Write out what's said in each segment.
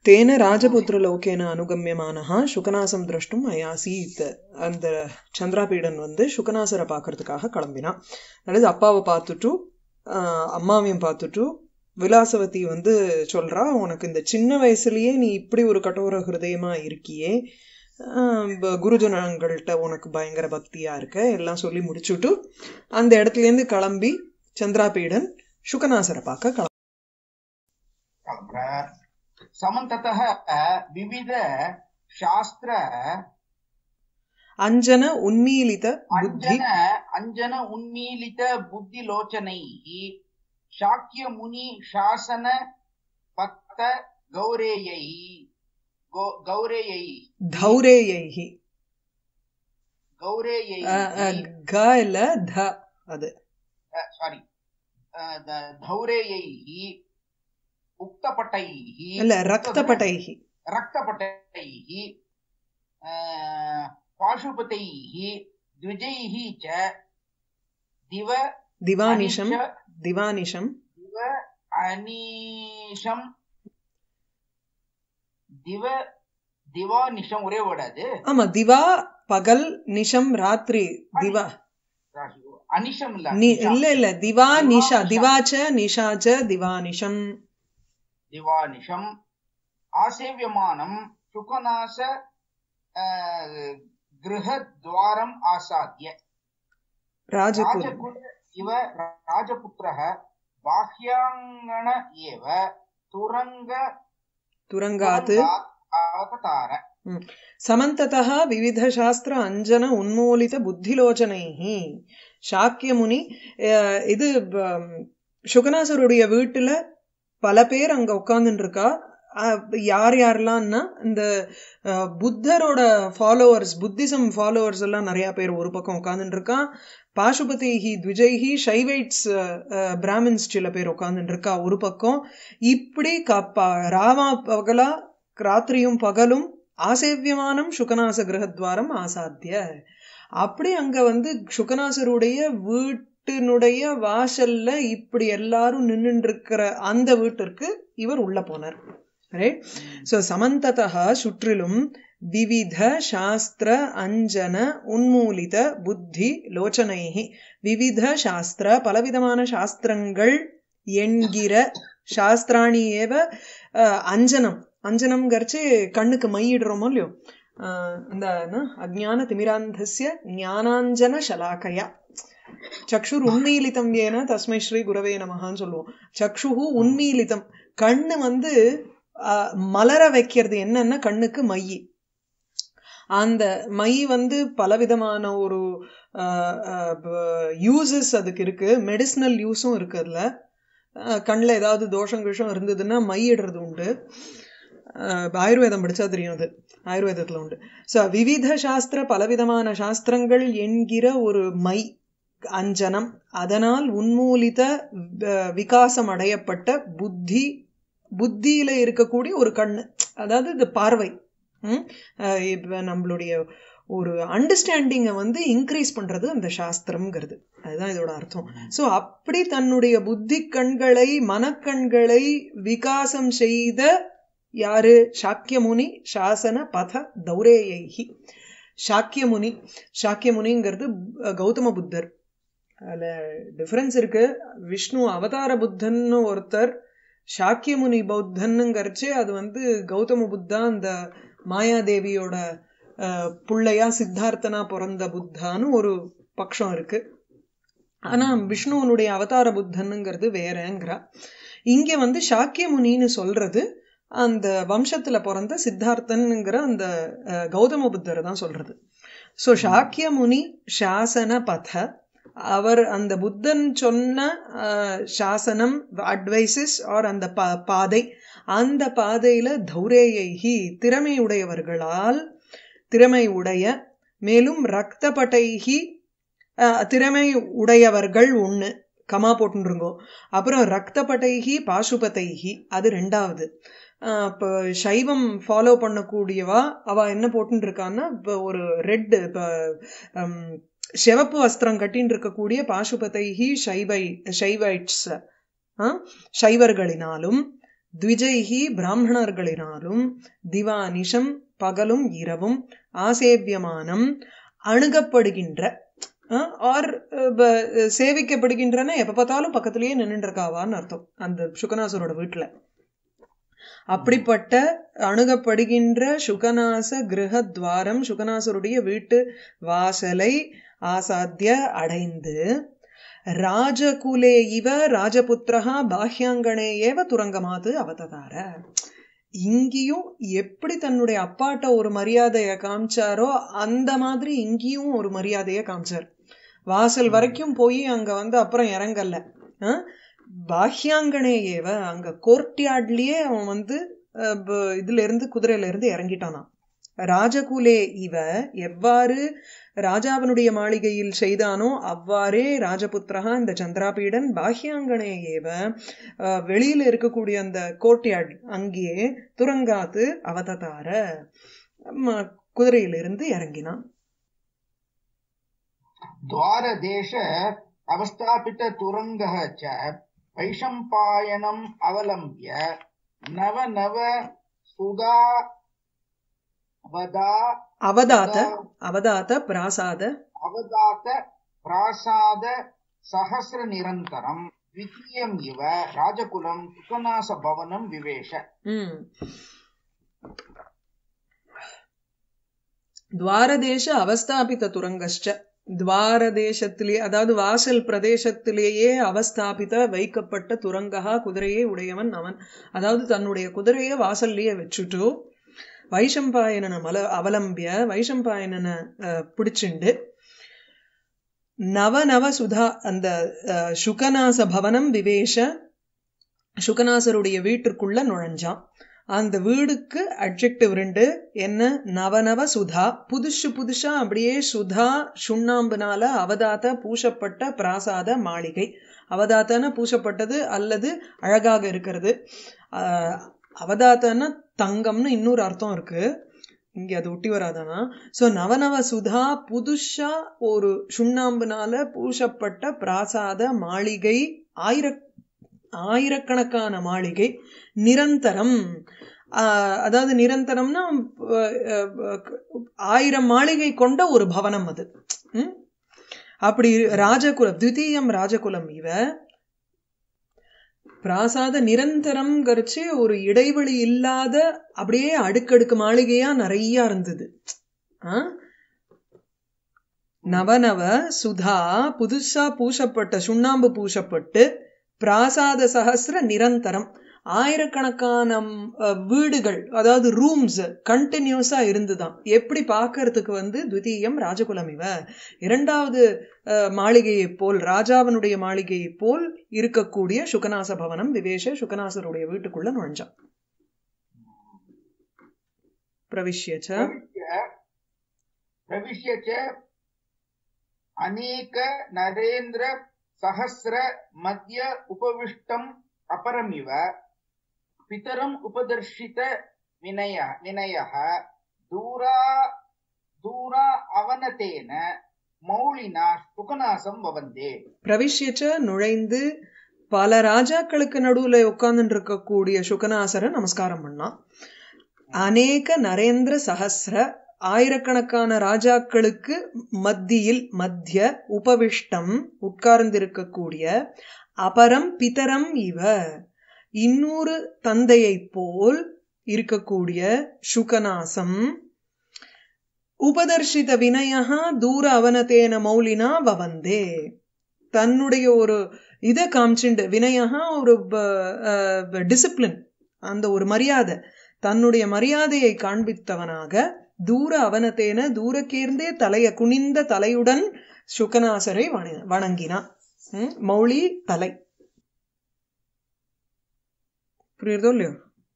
तेन ராஜபுத்திரலோகேன அனுகமியமானஹா சுகநாசம் திரஷ்டும் அயாசீத் அந்த சந்திராபீடன் வந்து சுகநாசரை பார்க்கறதுக்காக கிளம்பினான் அதாவது அப்பாவை பார்த்துட்டு ஆஹ் அம்மாவையும் பார்த்துட்டு விலாசவதி வந்து சொல்றா உனக்கு இந்த சின்ன வயசுலயே நீ இப்படி ஒரு கடோர ஹிருதயமா இருக்கியே ஆஹ் ப- குருஜனங்கள்ட்ட உனக்கு பயங்கர பக்தியா இருக்க எல்லாம் சொல்லி முடிச்சுட்டு அந்த இடத்துல இருந்து கிளம்பி சந்திராபீடன் சுகநாசரை பார்க்க கிளம்ப கிளம்புறார் சமந்தத்தः விவித சாஸ்திர அஞ்சன உன்மீலித புத்தி அஞ்சன அஞ்சன உன்மீலித புத்திலோச்சனைः சாக்கிய முனி சாசன பக்த கௌரேயை கௌ- கௌரேயை தௌரேயைஹி கௌரேயை அஹ், அஹ், க இல்ல த அது சாரி தௌரேயை உக்தபட்டைः இல்ல ரக்தபட்டைஹி रक्तपटैः अ, पाशुपतैः द्विजैः च दिव திவானிஷம் अनिश திவானிஷம் दिव அனீஷம் திவ திவானிஷம் ஒரே வேர்டு அது ஆமா திவா பகல் நிஷம் ராத்திரி திவா அனிஷம் இல்ல நி நிஷா. இல்ல இல்ல திவா நிஷா நிஷா. திவாச்ச நிஷாச்ச திவானிஷம் திவானிஷம் ஆசேவியமானம் சுகநாச அ, கிருஹத்வாரம் ஆசாத்திய ராஜகுரு राजकुल इव राजपुत्रः बाह्याङ्गण एव तुरङ्ग துரங்காத்து तुरङ्गात् अवतार சமந்ததः விவிதசாஸ்திர அஞ்சன உன்மூலித புத்திலோச்சனைः சாக்கியமுனி அஹ், இது ப- சுகநாசருடைய வீட்டுல பல பேர் அங்க உட்கார்ந்துட்டு இருக்கா அஹ், யார் யாரெல்லாம்னா இந்த அஹ், புத்தரோட ஃபாலோவர்ஸ் புத்திசம் ஃபாலோவர்ஸ் எல்லாம் நிறைய பேர் ஒரு பக்கம் உட்கார்ந்துட்டு இருக்கா பாசுபதிஹி த்விஜைஹி ஷைவைட்ஸ் பிராமின்ஸ் சில பேர் உட்கார்ந்துட்டு இருக்கா ஒரு பக்கம் இப்படி கப்பா ராவா பகலா ராத்திரியும் பகலும் ஆசேவியமானம் சுகநாச கிரகத்வாரம் ஆசாத்திய அப்படி அங்க வந்து சுகநாசருடைய வீட்டினுடைய வாசல்ல இப்படி எல்லாரும் நின்னுட்டு இருக்கிற அந்த வீட்டிற்கு இவர் உள்ள போனார் ரைட் சோ சமந்ததா சுற்றிலும் விவித சாஸ்திர அஞ்சன உன்மூலித புத்தி லோச்சனைஹி விவித சாஸ்திர பலவிதமான சாஸ்திரங்கள் என்கிற சாஸ்திராணி ஏவ அஹ், அஞ்சனம் அஞ்சனம்ங்கிறச்சு கண்ணுக்கு மையிடுறோமோ இல்லையோ அஹ், இந்த என்ன, அஜ்ஞான திமிராந்தஸ்ய ஞானாஞ்சன சலாக்கயா சக்ஷுர் உன்மீலிதம் ஏன தஸ்மை ஸ்ரீ குரவே நமகான்னு சொல்லுவோம் சக்ஷுஹு உன்மீலிதம் கண்ணு வந்து அஹ், மலர வைக்கிறது என்னன்னா கண்ணுக்கு மையி அந்த மை வந்து பலவிதமான ஒரு யூசஸ் அதுக்கு இருக்கு மெடிசினல் யூஸும் இருக்கு அதுல அஹ், கண்ணுல ஏதாவது தோஷம் கிஷம் இருந்ததுன்னா மை இடுறது உண்டு அஹ், ஆயுர்வேதம் படிச்சா தெரியும் அது ஆயுர்வேதத்துல உண்டு சோ விவித சாஸ்திர பலவிதமான சாஸ்திரங்கள் என்கிற ஒரு மை அஞ்சனம் அதனால் உன்மூலித அஹ், விகாசம் அடையப்பட்ட புத்தி புத்தியில இருக்கக்கூடிய ஒரு கண்ணு அதாவது இந்த பார்வை ம்? அஹ் இப்ப நம்மளுடைய ஒரு அண்டர்ஸ்டாண்டிங்கை வந்து இன்க்ரீஸ் பண்றது அந்த சாஸ்திரம்ங்கிறது அதுதான் இதோட அர்த்தம் சோ அப்படி தன்னுடைய புத்தி கண்களை மனக்கண்களை விகாசம் செய்த யாரு சாக்கியமுனி சாசன பத தௌரேயைஹி சாக்கியமுனி சாக்கியமுனிங்கிறது அஹ், கௌதம புத்தர் அதுல டிஃபரன்ஸ் இருக்கு விஷ்ணு அவதார புத்தன்னு ஒருத்தர் சாக்கியமுனி பௌத்தன்னுங்கிறச்சு அது வந்து கௌதம புத்தா அந்த மாயாதேவியோட அஹ், புள்ளையா சித்தார்த்தனா பிறந்த புத்தான்னு ஒரு பக்ஷம் இருக்கு ஆனா விஷ்ணுவனுடைய அவதார புத்தனுங்கிறது வேறங்கிறா இங்க வந்து சாக்கியமுனின்னு சொல்றது அந்த வம்சத்துல பிறந்த சித்தார்த்தன்ங்கிற அந்த அஹ், கௌதம புத்தரை தான் சொல்றது சோ சாக்கியமுனி சாசன பத அவர் அந்த புத்தன் சொன்ன அஹ், சாசனம் அட்வைசஸ் ஆர் அந்த பா- பாதை அந்த பாதையில தௌரேயைஹி திறமையுடையவர்களால் திறமை உடைய மேலும் ரக்தபட்டைஹி அஹ், திறமை உடையவர்கள் ஒண்ணு கமா போட்டுருங்கோ அப்புறம் ரக்தபட்டைஹி பாசுபதைஹி அது ரெண்டாவது அஹ், இப்போ சைவம் ஃபாலோ பண்ணக்கூடியவா அவ என்ன போட்டுன்னு இருக்கான்னா இப்போ ஒரு ரெட் இப்போ ஹம், சிவப்பு வஸ்திரம் கட்டின்னு இருக்கக்கூடிய பாசுபதைஹி சைவை சைவைட்ஸ் சைவர்களினாலும் த்விஜைஹி பிராமணர்களினாலும் திவானிஷம் பகலும் இரவும் ஆசேவியமானம் அணுகப்படுகின்ற ஆர் சேவிக்கப்படுகின்றன எப்ப பார்த்தாலும் பக்கத்திலேயே நின்றுட்டு இருக்காவான்னு அர்த்தம் அந்த சுகநாசரோட வீட்டுல அப்படிப்பட்ட அணுகப்படுகின்ற சுகநாச கிரகத்வாரம் சுகநாசருடைய வீட்டு வாசலை ஆசாத்திய அடைந்து ராஜகுலே இவ ராஜபுத்திரஹா பாஹ்யாங்கனே ஏவ துரங்கமாது அவததார இங்கேயும் எப்படி தன்னுடைய அப்பாட்ட ஒரு மரியாதைய காமிச்சாரோ அந்த மாதிரி இங்கேயும் ஒரு மரியாதைய காமிச்சார் வாசல் வரைக்கும் போய் அங்க வந்து அப்புறம் இறங்கல்ல பாஹ்யாங்கனே ஏவ அங்க கோர்ட்யார்ட்லயே அவன் வந்து இதுல இருந்து குதிரையில இருந்து இறங்கிட்டானான் ராஜகுலே இவ எவ்வாறு ராஜாவனுடைய மாளிகையில் செய்தானோ அவ்வாறே ராஜபுத்திரகா இந்த சந்திராபீடன் பாஹ்யாங்கனே ஏவ வெளியில இருக்கக்கூடிய அந்த கோட்யார்ட் அங்கேயே துரங்காத்து அவததார குதிரையிலிருந்து இறங்கினான் द्वारदेश अवस्थापिततुरङ्गः च वैशम्पायनम् अवलम्ब्य नव नव सुधा वदा அவதாத்த அவதாத்த பிராசாத अवदात प्रासाद सहस्रनिरन्तरम् द्वितीयम् इव राजकुलम् सुखनासभवनम् विवेश ம் துவாரதேச அவஸ்தாபித துரங்கஷ்ட துவார தேசத்திலே அதாவது வாசல் பிரதேசத்திலேயே அவஸ்தாபித வைக்கப்பட்ட துரங்கா குதிரையை உடையவன் அவன் அதாவது தன்னுடைய குதிரையை வாசல்லையே வச்சுட்டு வைஷம்பாயனனை மல அவலம்பிய வைஷம்பாயனனை பிடிச்சுண்டு நவ நவ சுதா அந்த சுகநாச பவனம் விவேஷ சுகநாசருடைய வீட்டிற்குள்ள நுழைஞ்சான் அந்த வீடுக்கு அட்ஜெக்டிவ் ரெண்டு என்ன நவநவ சுதா புதுசு புதுசா அப்படியே சுதா சுண்ணாம்புனால அவதாத்த பூசப்பட்ட பிராசாத மாளிகை அவதாத்தன பூசப்பட்டது அல்லது அழகாக இருக்கிறது அவதாத்தன தங்கம்னு இன்னொரு அர்த்தம் இருக்கு இங்க அது ஒட்டி வராதானா சோ நவநவ சுதா புதுசா ஒரு சுண்ணாம்புனால பூசப்பட்ட பிராசாத மாளிகை ஆயிர ஆயிரக்கணக்கான மாளிகை நிரந்தரம் அதாவது நிரந்தரம்னா ஆயிரம் மாளிகை கொண்ட ஒரு பவனம் அது அப்படி ராஜகுலம் தித்தீயம் ராஜகுலம் இவ பிராசாத நிரந்தரம் கரிச்சு ஒரு இடைவெளி இல்லாத அப்படியே அடுக்கடுக்கு மாளிகையா நிறைய இருந்தது நவநவ சுதா புதுசா பூசப்பட்ட சுண்ணாம்பு பூசப்பட்டு பிராசாத சகசிர நிரந்தரம் ஆயிரக்கணக்கான வீடுகள் அதாவது ரூம்ஸ் கண்டினியூஸா இருந்துதான் எப்படி பார்க்கறதுக்கு வந்து துவிதீயம் ராஜகுலம் இவ இரண்டாவது மாளிகையை போல் ராஜாவனுடைய மாளிகையை போல் இருக்கக்கூடிய சுகநாச பவனம் விவேஷ சுகநாசருடைய வீட்டுக்குள்ள நுழைஞ்சான் பிரவிஷ்யச்ச प्रविश्य च अनेक नरेन्द्र सहस्र मध्य उपविष्टम् अपरमिव पितरम् उपदर्शित विनय विनयः दूरा दूरा अवनतेन மௌலினா சுகநாசம் பவந்தே பிரவிஷ்யச்ச நுழைந்து பல ராஜாக்களுக்கு நடுவுல உட்கார்ந்துட்டு இருக்கக்கூடிய சுகநாசரை நமஸ்காரம் பண்ணான் அநேக நரேந்திர சஹசிர ஆயிரக்கணக்கான ராஜாக்களுக்கு மத்தியில் மத்திய உபவிஷ்டம் உட்கார்ந்திருக்கக்கூடிய அபரம் பிதரம் இவ இன்னொரு தந்தையை போல் இருக்கக்கூடிய சுகநாசம் உபதர்ஷித வினயா தூர அவனத்தேன மௌலினா வவந்தே தன்னுடைய ஒரு இதை காமிச்சுண்டு வினயா ஒரு டிசிப்ளின் அந்த ஒரு மரியாதை தன்னுடைய மரியாதையை காண்பித்தவனாக தூர அவனத்தேன தூரக்கேர்ந்தே தலைய குனிந்த தலையுடன் சுகநாசரை வணங்கினான் மௌலி தலை புரியுறதோ இல்லையோ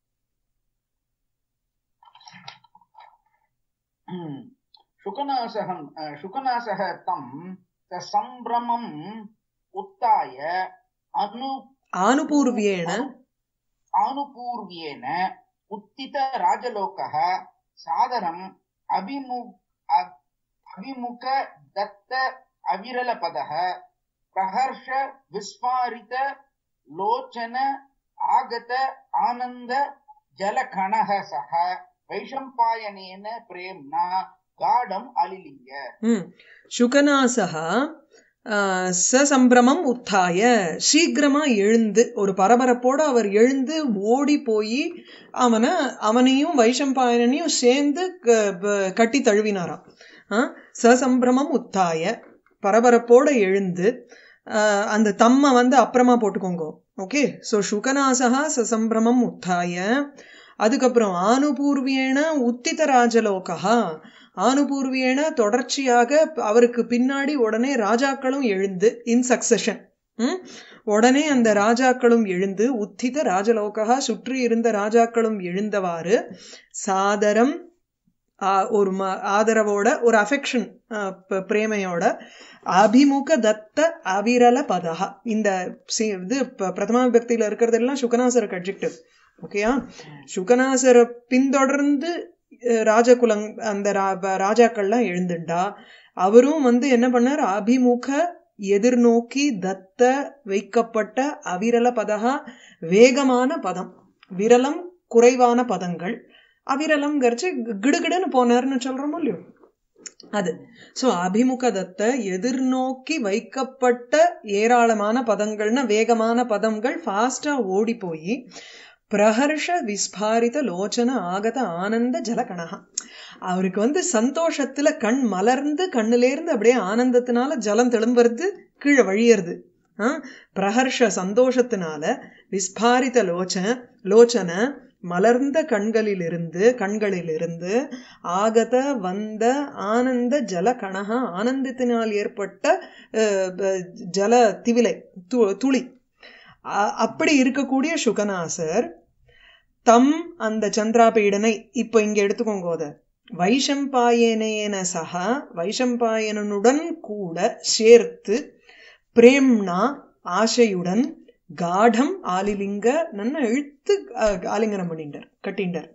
शुकनासहं शुकनासः तं सम्भ्रमम् उत्थाय अनु ஆனுபூர்வியேன आनुपूर्व्येन उत्थितराजलोकः सादरम् अभिमु अभिमुख दत्त अविरलपदः प्रहर्ष विस्फारित लोचन आगत आनन्द जलकणः सह वैशम्पायनेन प्रेम्णा गाढम् अलिलिङ्ग ம் சுகநாசக சசம்பிரமம் உத்தாய சீக்கிரமா எழுந்து ஒரு பரபரப்போட அவர் எழுந்து ஓடி போய் அவனை அவனையும் வைஷம்பாயனையும் சேர்ந்து க- ப- கட்டி தழுவினாராம் ஆ, சசம்பிரமம் உத்தாய பரபரப்போட எழுந்து ஆஹ், அந்த தம்மை வந்து அப்புறமா போட்டுக்கோங்க ஓகே ஸோ சுகநாசகா சசம்பிரமம் உத்தாய அதுக்கப்புறம் ஆனுபூர்வியேன உத்தித ராஜலோகா ஆனுபூர்வியேன தொடர்ச்சியாக அவருக்கு பின்னாடி உடனே ராஜாக்களும் எழுந்து இன் சக்சஷன் உடனே அந்த ராஜாக்களும் எழுந்து உத்தித ராஜலோகா சுற்றி இருந்த ராஜாக்களும் எழுந்தவாறு சாதரம் ஆ, ஒரு ம- ஆதரவோட ஒரு அஃபெக்ஷன் பிரேமையோட அபிமுக தத்த அவிரல பதகா இந்த சி- இது ப- பிரதமா விபக்தியில இருக்கிறதெல்லாம் சுகநாசருக்கு அட்ஜெக்டிவ் ஓகேயா சுகநாசரை பின்தொடர்ந்து அஹ், ராஜகுலங் அந்த ரா- ப- ராஜாக்கள்லாம் எழுந்துண்டா அவரும் வந்து என்ன பண்ணார் அபிமுக எதிர்நோக்கி தத்த வைக்கப்பட்ட அவிரல பதகா வேகமான பதம் விரலம் குறைவான பதங்கள் அவிரலம் கரிச்சு கிடுகிடுன்னு போனார்னு சொல்றோமோ இல்லையோ அது சோ அபிமுக தத்த எதிர்நோக்கி வைக்கப்பட்ட ஏராளமான பதங்கள்னா வேகமான பதங்கள் ஃபாஸ்டா ஓடி போய் பிரஹர்ஷ விஸ்பாரித லோச்சன ஆகத ஆனந்த ஜலகணகா அவருக்கு வந்து சந்தோஷத்துல கண் மலர்ந்து கண்ணுலேருந்து அப்படியே ஆனந்தத்தினால ஜலம் தெளும்புறது கீழே வழியறது ஆ? பிரஹர்ஷ சந்தோஷத்தினால விஸ்பாரித லோச்சன லோச்சன மலர்ந்த கண்களிலிருந்து கண்களிலிருந்து ஆகத வந்த ஆனந்த ஜல கணகா ஆனந்தத்தினால் ஏற்பட்ட அஹ், ப- ஜல திவிலை து- துளி அ- அப்படி இருக்கக்கூடிய சுகநாசர் தம் அந்த சந்திராபீடனை இப்ப இங்க எடுத்துக்கோங்க அத வைஷம்பாயனேன சக வைஷம்பாயனனுடன் கூட சேர்த்து பிரேம்னா ஆசையுடன் காடம் ஆலிலிங்க நன்ன இழுத்து அஹ், ஆலிங்கனம் பண்ணிட்டார் கட்டிண்டார்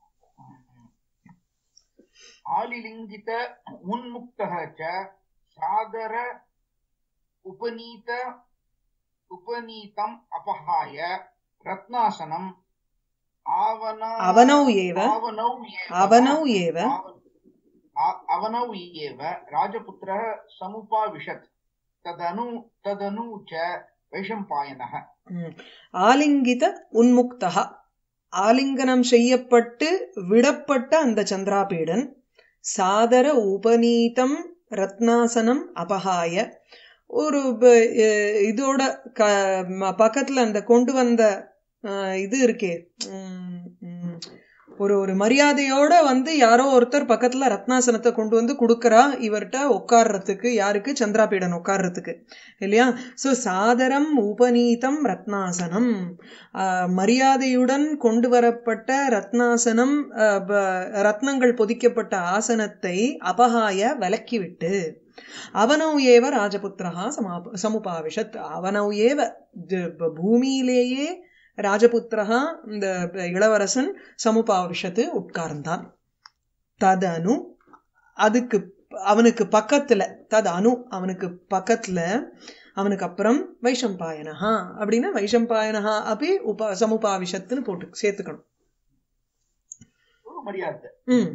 आलिलिङ्गित उन्मुक्तः च सादर उपनीत उपनीतम् अपहाय रत्नासनम् आवना அவனौ ஏவ आवनौ एव அவனौ ஏவ आव- आ- அவनौ एव राजपुत्रः समुपाविशत् तदनु तदनु च वैशम्पायनः ம். ஆலிங்கித உன்முக்தா ஆலிங்கனம் செய்யப்பட்டு விடப்பட்ட அந்த சந்திராபீடன் சாதர உபநீதம் ரத்னாசனம் அபகாய ஒரு ப- எ- இதோட க ம- பக்கத்துல அந்த கொண்டு வந்த அஹ், இது இருக்கே உம், உம், ஒரு ஒரு மரியாதையோட வந்து யாரோ ஒருத்தர் பக்கத்துல ரத்னாசனத்தை கொண்டு வந்து கொடுக்கறா இவர்கிட்ட உட்கார்றதுக்கு யாருக்கு சந்திராபீடன் உட்கார்றதுக்கு இல்லையா சோ சாதரம் உபநீதம் ரத்னாசனம் ஆஹ், மரியாதையுடன் கொண்டு வரப்பட்ட ரத்னாசனம் ஆஹ், ப- ரத்னங்கள் பொதிக்கப்பட்ட ஆசனத்தை அபகாய விலக்கிவிட்டு அவனௌ ஏவ ராஜபுத்திரஹா சமாப சமுபாவிஷத் அவனௌ ஏவ ஜ- ப- பூமியிலேயே ராஜபுத்திரஹா இந்த இளவரசன் சமுபாவிஷத்து உட்கார்ந்தான் ததனு அதுக்கு அவனுக்கு பக்கத்துல தது அனு அவனுக்கு பக்கத்துல அவனுக்கு அப்புறம் வைஷம்பாயனஹா அப்படின்னா வைஷம்பாயனஹா அப்படி உப சமுபாவிஷத்துன்னு போட்டு சேர்த்துக்கணும் ஒரு மரியாதை ம்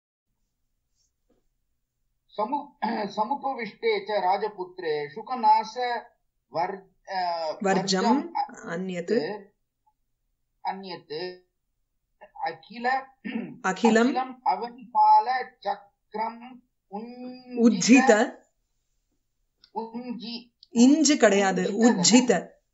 समु समुपविष्टे च राजपुत्रे शुकनास वर् अ, वर्जम् वर्जम् अन्यत् अन्यत् अखिल अखिलम् अखिलम् अवनिपाल चक्रम् உஜ்ஜித उञ्जि இஞ்சு கிடையாது உஜ்ஜித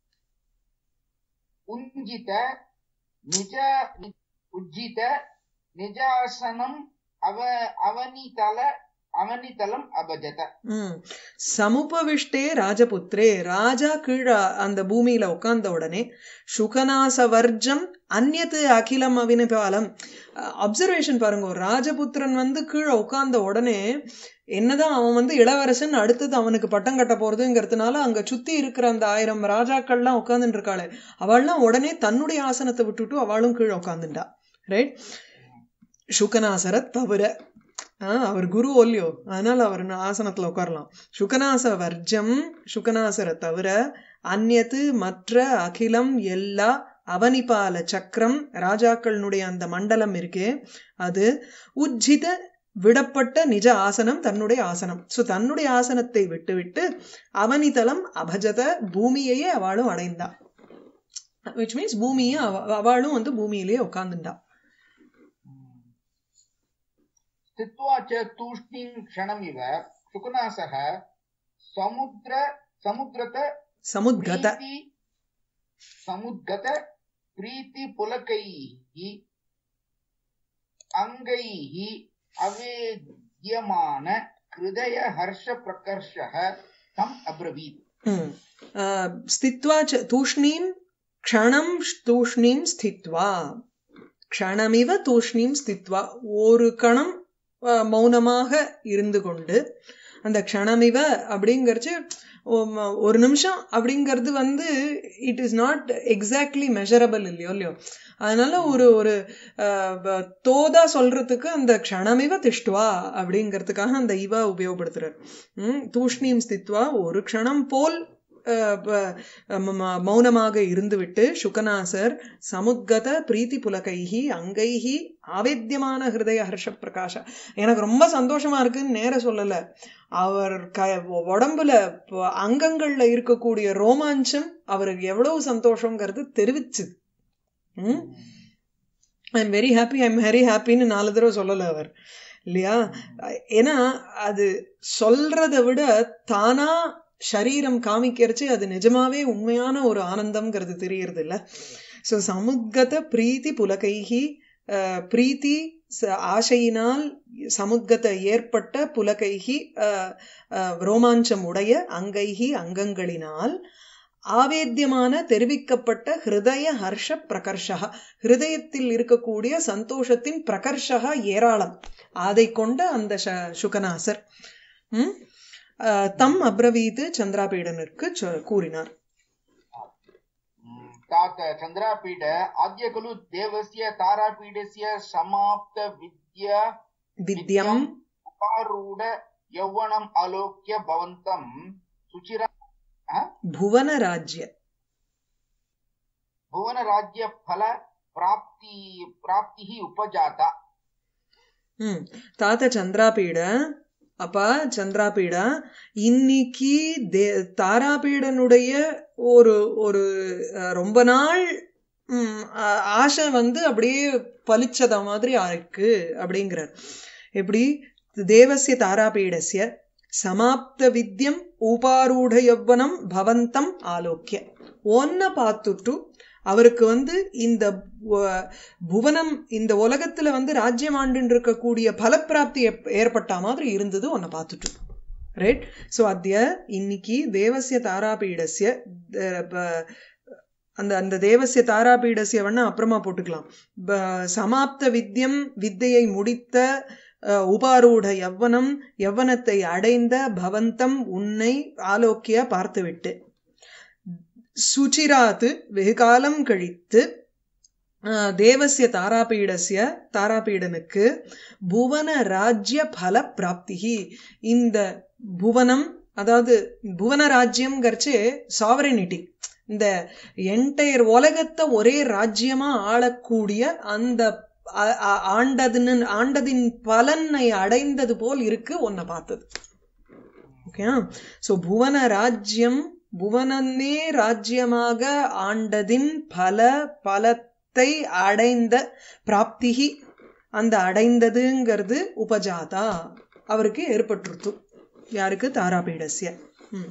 उञ्जित निज उज्जित निजासनम् अव अवनितल अवनितलम् अभजत ம் சமுபவிஷ்டே ராஜபுத்திரே ராஜா கீழே அந்த பூமியில உட்கார்ந்த உடனே சுகநாச வர்ஜம் அந்நத்து அகிலம் அவினபாலம் அப்சர்வேஷன் பாருங்க ஒரு ராஜபுத்திரன் வந்து கீழே உட்கார்ந்த உடனே என்னதான் அவன் வந்து இளவரசன் அடுத்தது அவனுக்கு பட்டம் கட்ட போறதுங்கிறதுனால அங்க சுத்தி இருக்கிற அந்த ஆயிரம் ராஜாக்கள்லாம் உட்கார்ந்துட்டு இருக்காளே அவள்லாம் உடனே தன்னுடைய ஆசனத்தை விட்டுட்டு அவளும் கீழே உட்கார்ந்துட்டா ரைட் சுகநாசரை தவிர ஆ, அவர் குரு ஒல்லியோ அதனால அவர் ஆசனத்துல உட்காரலாம் சுகநாச வர்ஜம் சுகநாசரை தவிர அந்நத்து மற்ற அகிலம் எல்லா அவனிபால சக்கரம் ராஜாக்களுடைய அந்த மண்டலம் இருக்கே அது உஜ்ஜித விடப்பட்ட நிஜ ஆசனம் தன்னுடைய ஆசனம் சோ தன்னுடைய ஆசனத்தை விட்டுவிட்டு அவனிதலம் அபஜத பூமியையே அவளும் அடைந்தா விச் மீன்ஸ் பூமியை அவ- அவளும் வந்து பூமியிலேயே உட்கார்ந்துண்டா स्थित्वा च तूष्णीं क्षणमिव शुकनासः समुद्र समुद्रत சமுத்கத प्रीति समुद्गत प्रीतिपुलकैः अङ्गैः अवेद्यमान हृदयहर्षप्रकर्षः तम् अब्रवीत् ம். ஆ, ஸ்தித்வா ச தூஷ்ணீம் க்ஷணம் தூஷ்ணீம் ஸ்தித்வா க்ஷணமிவ தூஷ்ணீம் ஸ்தித்வா ஒரு கணம் ஆ, மௌனமாக இருந்து கொண்டு அந்த க்ஷணமிவ அப்படிங்கறச்சு உம், ஒரு நிமிஷம் அப்படிங்கிறது வந்து it is not exactly measurable இல்லையோ இல்லையோ அதனால ஒரு ஒரு ஆ, ப- தோதா சொல்றதுக்கு அந்த க்ஷணமிவ திஷ்டுவா அப்படிங்கிறதுக்காக அந்த இவ உபயோகப்படுத்துறார் ம், தூஷ்ணீம் ஸ்தித்வா ஒரு க்ஷணம் போல் அஹ், ப- ம- ம- மௌனமாக இருந்துவிட்டு சுகநாசர் சமுத்கத பிரீத்தி புலகைஹி அங்கைஹி ஆவேத்தியமான ஹிருதய ஹர்ஷ பிரகாஷ எனக்கு ரொம்ப சந்தோஷமா இருக்குன்னு நேர சொல்லல அவர் க உடம்புல ப- அங்கங்கள்ல இருக்கக்கூடிய ரோமாஞ்சம் அவருக்கு எவ்வளவு சந்தோஷங்கிறது தெரிவிச்சு ம் I am very happy I am very ஹாப்பின்னு நாலு தடவை சொல்லல அவர் இல்லையா ஏன்னா அது சொல்றதை விட தானா சரீரம் காமிக்கிறச்சு அது நிஜமாவே உண்மையான ஒரு ஆனந்தம்ங்கிறது தெரியறது இல்ல சோ சமுத்கத பிரீத்தி புலகைகி அஹ், பிரீத்தி ச- ஆசையினால் சமுத்கத ஏற்பட்ட புலகைகி அஹ், அஹ், ரோமாஞ்சம் உடைய அங்கைகி அங்கங்களினால் ஆவேத்தியமான தெரிவிக்கப்பட்ட ஹிருதய ஹர்ஷ பிரகர்ஷா ஹிருதயத்தில் இருக்கக்கூடிய சந்தோஷத்தின் பிரகர்ஷா ஏராளம் அதை கொண்ட அந்த ச- சுகநாசர் ம்? அஹ், தம் அப்ரவீத்து சந்திராபீடனிற்கு சொ- கூறினார் तात चन्द्रापीठ आद्य खलु देवस्य तारापीठस्य समाप्त विद्या வித்யம் उपारूढ यौवनम् आलोक्य भवन्तं सुचिरा புவன ராஜ்ய भुवनराज्य फल प्राप्ति प्राप्तिः उपजाता ம் தாத்த சந்திராபீட அப்பா சந்திராபீடா இன்னைக்கு தே தாராபீடனுடைய ஒரு ஒரு அஹ், ரொம்ப நாள் ம், ஆ- ஆசை வந்து அப்படியே பலிச்சத மாதிரி இருக்கு அப்படிங்கிறார் எப்படி தேவசிய தாராபீடஸ்ய சமாப்த வித்யம் உபாரூட யவ்வனம் பவந்தம் ஆலோக்கிய ஒன்ன பார்த்துட்டு அவருக்கு வந்து இந்த வ- புவனம் இந்த உலகத்துல வந்து ராஜ்யம் ஆண்டுன்னு இருக்கக்கூடிய பலப்பிராப்தி எப்- ஏற்பட்ட மாதிரி இருந்தது உன்னை பார்த்துட்டு ரைட் சோ அத்திய இன்னைக்கு தேவசிய தாராபீடஸ்ய த- ப- அந்த அந்த தேவசிய தாராபீடஸ்ய வேணா அப்புறமா போட்டுக்கலாம் ப- சமாப்த வித்யம் வித்தையை முடித்த அஹ், உபாரூட யவ்வனம் யவ்வனத்தை அடைந்த பவந்தம் உன்னை ஆலோக்கிய பார்த்துவிட்டு சுச்சிராத்து வெகு காலம் கழித்து அஹ், தேவசிய தாராபீடஸ்ய தாராபீடனுக்கு புவன ராஜ்ய பல பிராப்திகி இந்த புவனம் அதாவது புவன ராஜ்யம்ங்கிறச்சு சாவரனிட்டி இந்த என்டையர் உலகத்தை ஒரே ராஜ்யமா ஆளக்கூடிய அந்த அ- அ- ஆண்டதுன்னு ஆண்டதின் பலனை அடைந்தது போல் இருக்கு உன்னை பார்த்தது ஓகே சோ புவன ராஜ்யம் புவனமே ராஜ்யமாக ஆண்டதின் பல பலத்தை அடைந்த பிராப்திகி அந்த அடைந்ததுங்கிறது உபஜாதா அவருக்கு ஏற்பட்டுருத்து யாருக்கு தாராபீடஸ்ய ம்.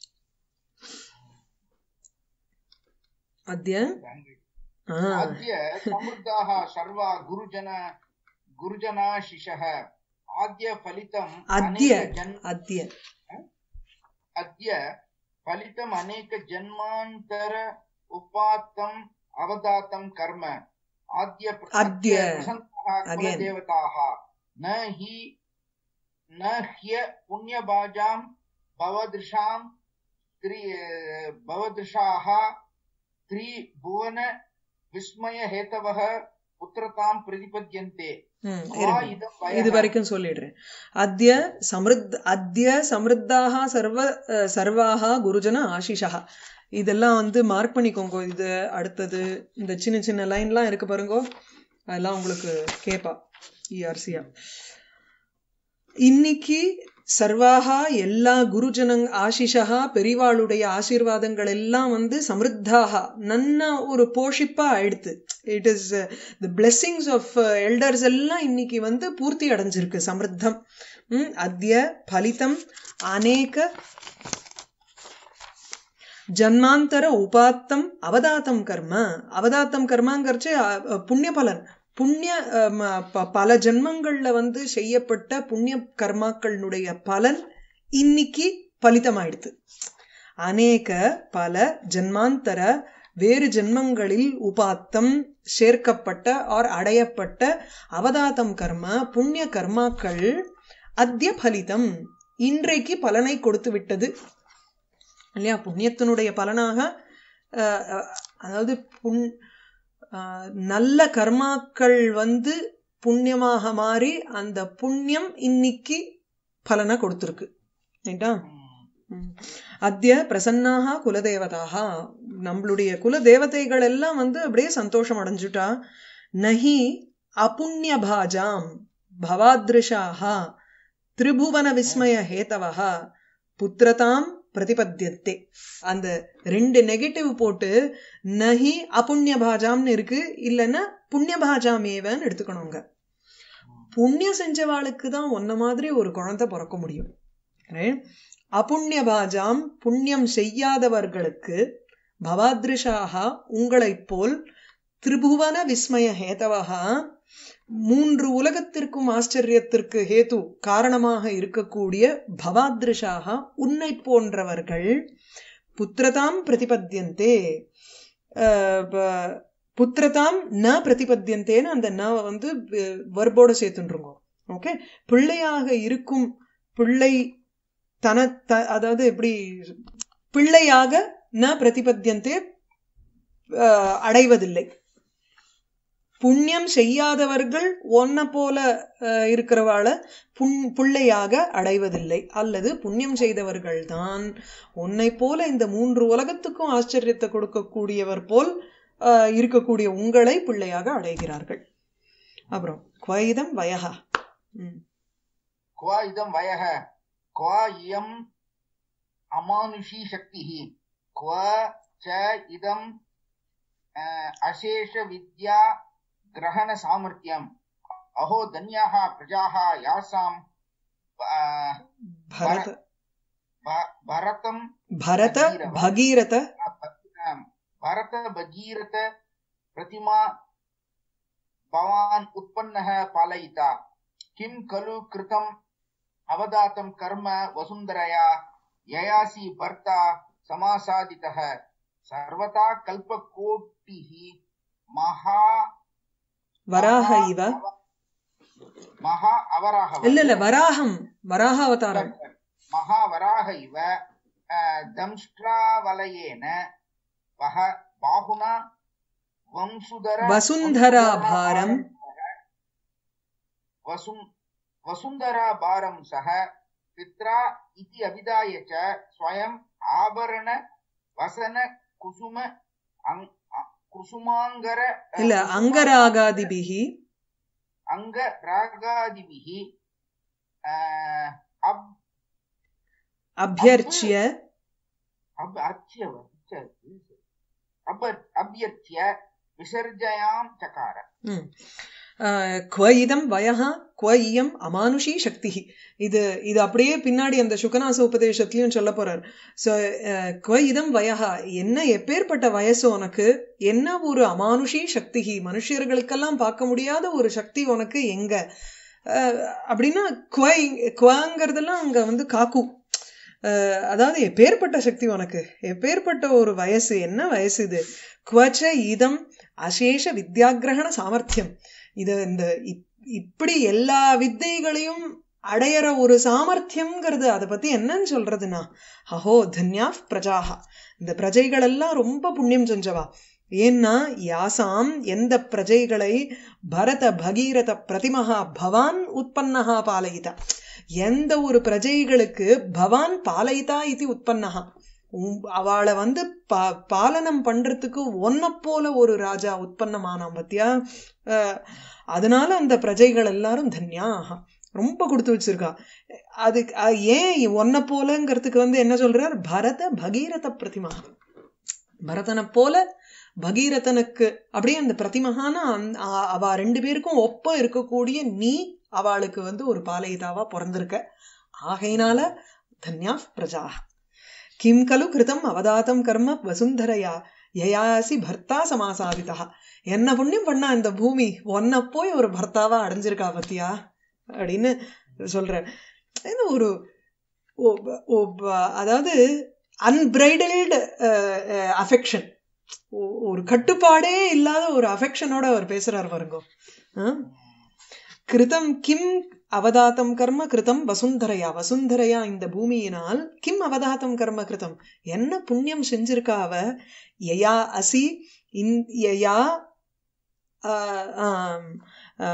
அத்ய ஆ, अद्य समृद्धाः सर्वा गुरुजन गुरुजनाशिषः आद्य फलितम् अद्य अनेकजन् அத்ய अद्य फलितम् अनेकजन्मान्तर उपात्तम् अवदातं कर्म आद्य प्र- अद्य. प्रसन्नाः Again. कुलदेवताः न हि न ह्य पुण्यभाजां भवदृशां त्रि भवदृशाः त्रिभुवन विस्मयहेतवः पुत्रतां प्रतिपद्यन्ते ம், वा இருங்க. इदं இது वयः வரைக்கும் சொல்லிடுறேன் அத்ய சமிருத் அத்ய சமிருத்தாக சர்வ அஹ், சர்வாக குருஜன ஆசிஷா இதெல்லாம் வந்து மார்க் பண்ணிக்கோங்க இது அடுத்தது இந்த சின்ன சின்ன லைன்லாம் இருக்கு பாருங்க அதெல்லாம் உங்களுக்கு கேப்பா இஆர்சியா இன்னைக்கு சர்வாகா எல்லா குருஜனங் ஆசிஷா பெரிவாளுடைய ஆசீர்வாதங்கள் எல்லாம் வந்து சமிருத்தாக நன்ன ஒரு போஷிப்பா ஆயிடுத்து it is the blessings of elders எல்லாம் இன்னைக்கு வந்து பூர்த்தி அடைஞ்சிருக்கு சமிருத்தம் ம், அத்ய பலிதம் அநேக ஜன்மாந்தர உபாத்தம் அவதாத்தம் கர்ம அவதாத்தம் கர்மாங்கிறச்சு அ, புண்ணிய பலன் புண்ணிய அ, ம, ப- பல ஜென்மங்கள்ல வந்து செய்யப்பட்ட புண்ணிய கர்மாக்களினுடைய பலன் இன்னைக்கு பலிதமாயிடுது அநேக பல ஜென்மாந்தர வேறு ஜென்மங்களில் உபாத்தம் சேர்க்கப்பட்ட ஆர் அடையப்பட்ட அவதாத்தம் கர்ம புண்ணிய கர்மாக்கள் அத்திய பலிதம் இன்றைக்கு பலனை கொடுத்து விட்டது இல்லையா புண்ணியத்தினுடைய பலனாக அஹ், அஹ், அதாவது புண் அஹ், நல்ல கர்மாக்கள் வந்து புண்ணியமாக மாறி அந்த புண்ணியம் இன்னைக்கு பலனை கொடுத்துருக்கு ரைட்டா ம். அத்ய பிரசன்னாக குலதேவதாக நம்மளுடைய குல தேவதைகள் எல்லாம் வந்து அப்படியே சந்தோஷம் அடைஞ்சுட்டா நஹி அபுண்ணிய பாஜாம் பவாத்ருஷாக திரிபுவன விஸ்மய ஹேதவः புத்திரதாம் பிரதிபத்தியத்தே அந்த ரெண்டு நெகட்டிவ் போட்டு நஹி அபுண்ணிய பாஜாம்னு இருக்கு இல்லைன்னா புண்ணிய பாஜாமேவன்னு எடுத்துக்கணுங்க புண்ணியம் செஞ்சவாளுக்கு தான் ஒன்ன மாதிரி ஒரு குழந்தை பிறக்க முடியும் Right? அபுண்ணிய பாஜாம் புண்ணியம் செய்யாதவர்களுக்கு பவாத்ரிஷாக உங்களைப் போல் திரிபுவன விஸ்மய ஹேதவகா மூன்று உலகத்திற்கும் ஆச்சரியத்திற்கு ஹேது காரணமாக இருக்கக்கூடிய பவாத்ரிஷாக உன்னை போன்றவர்கள் புத்திரதாம் பிரதிபத்தியந்தே அஹ் ப- புத்திரதாம் ந பிரதிபத்தியந்தேன்னு அந்த ந வந்து வர்போட சேர்த்துருங்க ஓகே பிள்ளையாக இருக்கும் பிள்ளை தன த- அதாவது எப்படி பிள்ளையாக ந பிரதிபத்தியந்தே அஹ், அடைவதில்லை புண்ணியம் செய்யாதவர்கள் ஒன்ன போல அஹ், இருக்கிறவாள புண் பிள்ளையாக அடைவதில்லை அல்லது புண்ணியம் செய்தவர்கள் தான் உன்னை போல இந்த மூன்று உலகத்துக்கும் ஆச்சரியத்தை கொடுக்கக்கூடியவர் போல் அஹ், இருக்கக்கூடிய உங்களை பிள்ளையாக அடைகிறார்கள் அப்புறம் குவைதம் வயகா ம் क्व इदं वयः क्व इयम् अमानुषी शक्तिः क्व च इदम् अ, अशेषविद्या ग्रहणसामर्थ्यम् अहो धन्याः प्रजाः यासाम् अ, பரத भ- भरतं பரத பகீரத भरत भगीरथ प्रतिमा भवान् उत्पन्नः पालयिता किं खलु कृतम् अवदातं कर्म वसुन्धरया ययासि भर्ता समासादितः सर्वथा कल्पकोटिः महा வராக இவ महा अवराह இல்ல இல்ல வராகம் வராக அவதாரம் महावराह इव अ, दंष्ट्रावलयेन वह बाहुना वंसुधर वसुन्धराभारम् वसुन् वसुन्धराभारं सह पित्रा इति अभिधाय च स्वयम् आभरण वसन कुसुम अङ्- अ- कुसुमाङ्गर இல்ல அங்கராகாதிபிகி अङ्गरागादिभिः अ, अब् அபியர்ச்சிய अब अर्च्य अर्च्य अब अभ्यर्च्य विसर्जयां चकार ம். ஆஹ், क्व இதம் வயஹா क्व இயம் அமானுஷி சக்தி இது இது அப்படியே பின்னாடி அந்த சுகநாச உபதேசத்திலையும் சொல்ல போறார் சோ क्व இதம் வயஹா என்ன எப்பேற்பட்ட வயசு உனக்கு என்ன ஒரு அமானுஷி சக்தி மனுஷர்களுக்கெல்லாம் பார்க்க முடியாத ஒரு சக்தி உனக்கு எங்க ஆஹ், அப்படின்னா குவ குவாங்கிறதெல்லாம் அங்க வந்து காக்கு அஹ், அதாவது எப்பேற்பட்ட சக்தி உனக்கு எப்பேற்பட்ட ஒரு வயசு என்ன வயசு இது குவச்ச இதம் அசேஷ வித்யாகிரகண சாமர்த்தியம் இது இந்த இப்- இப்படி எல்லா வித்தைகளையும் அடையற ஒரு சாமர்த்தியம்ங்கிறது அதை பத்தி என்னன்னு சொல்றதுன்னா அஹோ தன்யா பிரஜாகா இந்த பிரஜைகள் எல்லாம் ரொம்ப புண்ணியம் செஞ்சவா ஏன்னா யாசாம் எந்த பிரஜைகளை பரத பகீரத பிரதிமகா பவான் உற்பன்னகா பாலயிதா எந்த ஒரு பிரஜைகளுக்கு பவான் பாலயிதா இது உற்பன்னகா உம், அவளை வந்து பா பாலனம் பண்றதுக்கு ஒன்ன போல ஒரு ராஜா உற்பத்தமானான் பத்தியா அஹ், அதனால அந்த பிரஜைகள் எல்லாரும் தன்யா ரொம்ப கொடுத்து வச்சிருக்கா அது அஹ், ஏன் ஒன்ன போலங்கிறதுக்கு வந்து என்ன சொல்றார் பரத பகீரத பிரதிமா பரதனை போல பகீரதனுக்கு அப்படியே அந்த பிரதிமகான அந்த- அ- அவ ரெண்டு பேருக்கும் ஒப்ப இருக்கக்கூடிய நீ அவளுக்கு வந்து ஒரு பாலயிதாவா பிறந்திருக்க ஆகையினால தன்யா பிரஜா கிம் கலு கிருதம் அவதாத்தம் கர்ம வசுந்தரையா யயாசி பர்த்தா சமாசாதிதா என்ன புண்ணியம் பண்ணா இந்த பூமி ஒன்ன போய் ஒரு பர்த்தாவா அடைஞ்சிருக்கா பத்தியா அப்படின்னு சொல்ற இது ஒரு ஒ- ஒ- அதாவது அன்பிரைடல்டு அஃபெக்ஷன் ஒரு கட்டுப்பாடே இல்லாத ஒரு அஃபெக்ஷனோட அவர் பேசுறார் பாருங்க ஆ? கிருதம் கிம் அவதாத்தம் கர்ம கிருதம் வசுந்தரையா வசுந்தரையா இந்த பூமியினால் கிம் அவதாத்தம் கர்ம கிருதம் என்ன புண்ணியம் செஞ்சிருக்கா அவ யயா அசி இன் யயா ஆ, ஆம், ஆ,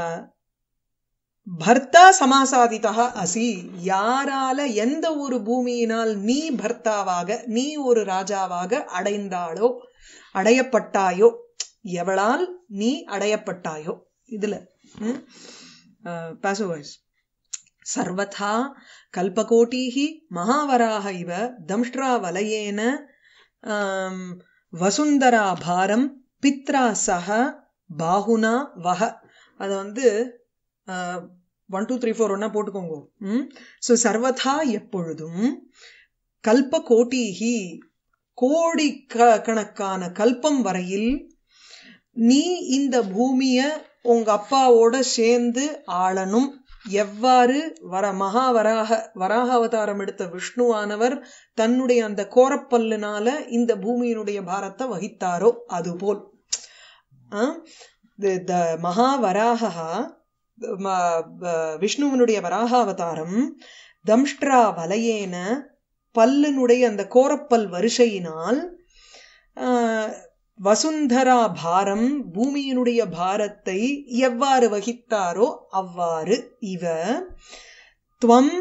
பர்த்தா சமாசாதிதா அசி யாரால எந்த ஒரு பூமியினால் நீ பர்த்தாவாக நீ ஒரு ராஜாவாக அடைந்தாளோ அடையப்பட்டாயோ எவளால் நீ அடையப்பட்டாயோ இதுல பாசிவ் வாய்ஸ் சர்வதா கல்பகோட்டீஹி மகாவராக இவ தம்ஷ்ட்ரா வலயேன ஆம், வசுந்தரா பாரம் பித்ரா சக பாகுனா வக அதை வந்து ஒன் டூ த்ரீ ஃபோர் ஒன்னா போட்டுக்கோங்க ம் ஸோ சர்வதா எப்பொழுதும் கல்ப கோட்டீஹி கோடி க- கணக்கான கல்பம் வரையில் நீ இந்த பூமிய உங்க அப்பாவோட சேர்ந்து ஆளணும் எவ்வாறு வர மகாவராக வராக அவதாரம் எடுத்த விஷ்ணுவானவர் தன்னுடைய அந்த கோரப்பல்லுனால இந்த பூமியினுடைய பாரத்தை வகித்தாரோ அதுபோல் ஆ? த- த மகாவராகா ம- வ- விஷ்ணுவனுடைய வராக அவதாரம் தம்ஷ்ட்ரா வலையேன பல்லினுடைய அந்த கோரப்பல் வரிசையினால் ஆ, வசுந்தரா பாரம் பூமியினுடைய பாரத்தை எவ்வாறு வகித்தாரோ அவ்வாறு இவ துவம்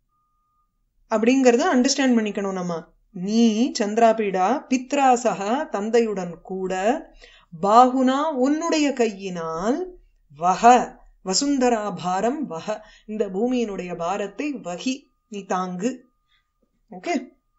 அப்படிங்கறத அண்டர்ஸ்டாண்ட் பண்ணிக்கணும் நம்ம நீ சந்திராபீடா பித்ராசக தந்தையுடன் கூட பாகுனா உன்னுடைய கையினால் வக வசுந்தரா பாரம் வக இந்த பூமியினுடைய பாரத்தை வகி நீ தாங்கு ஓகே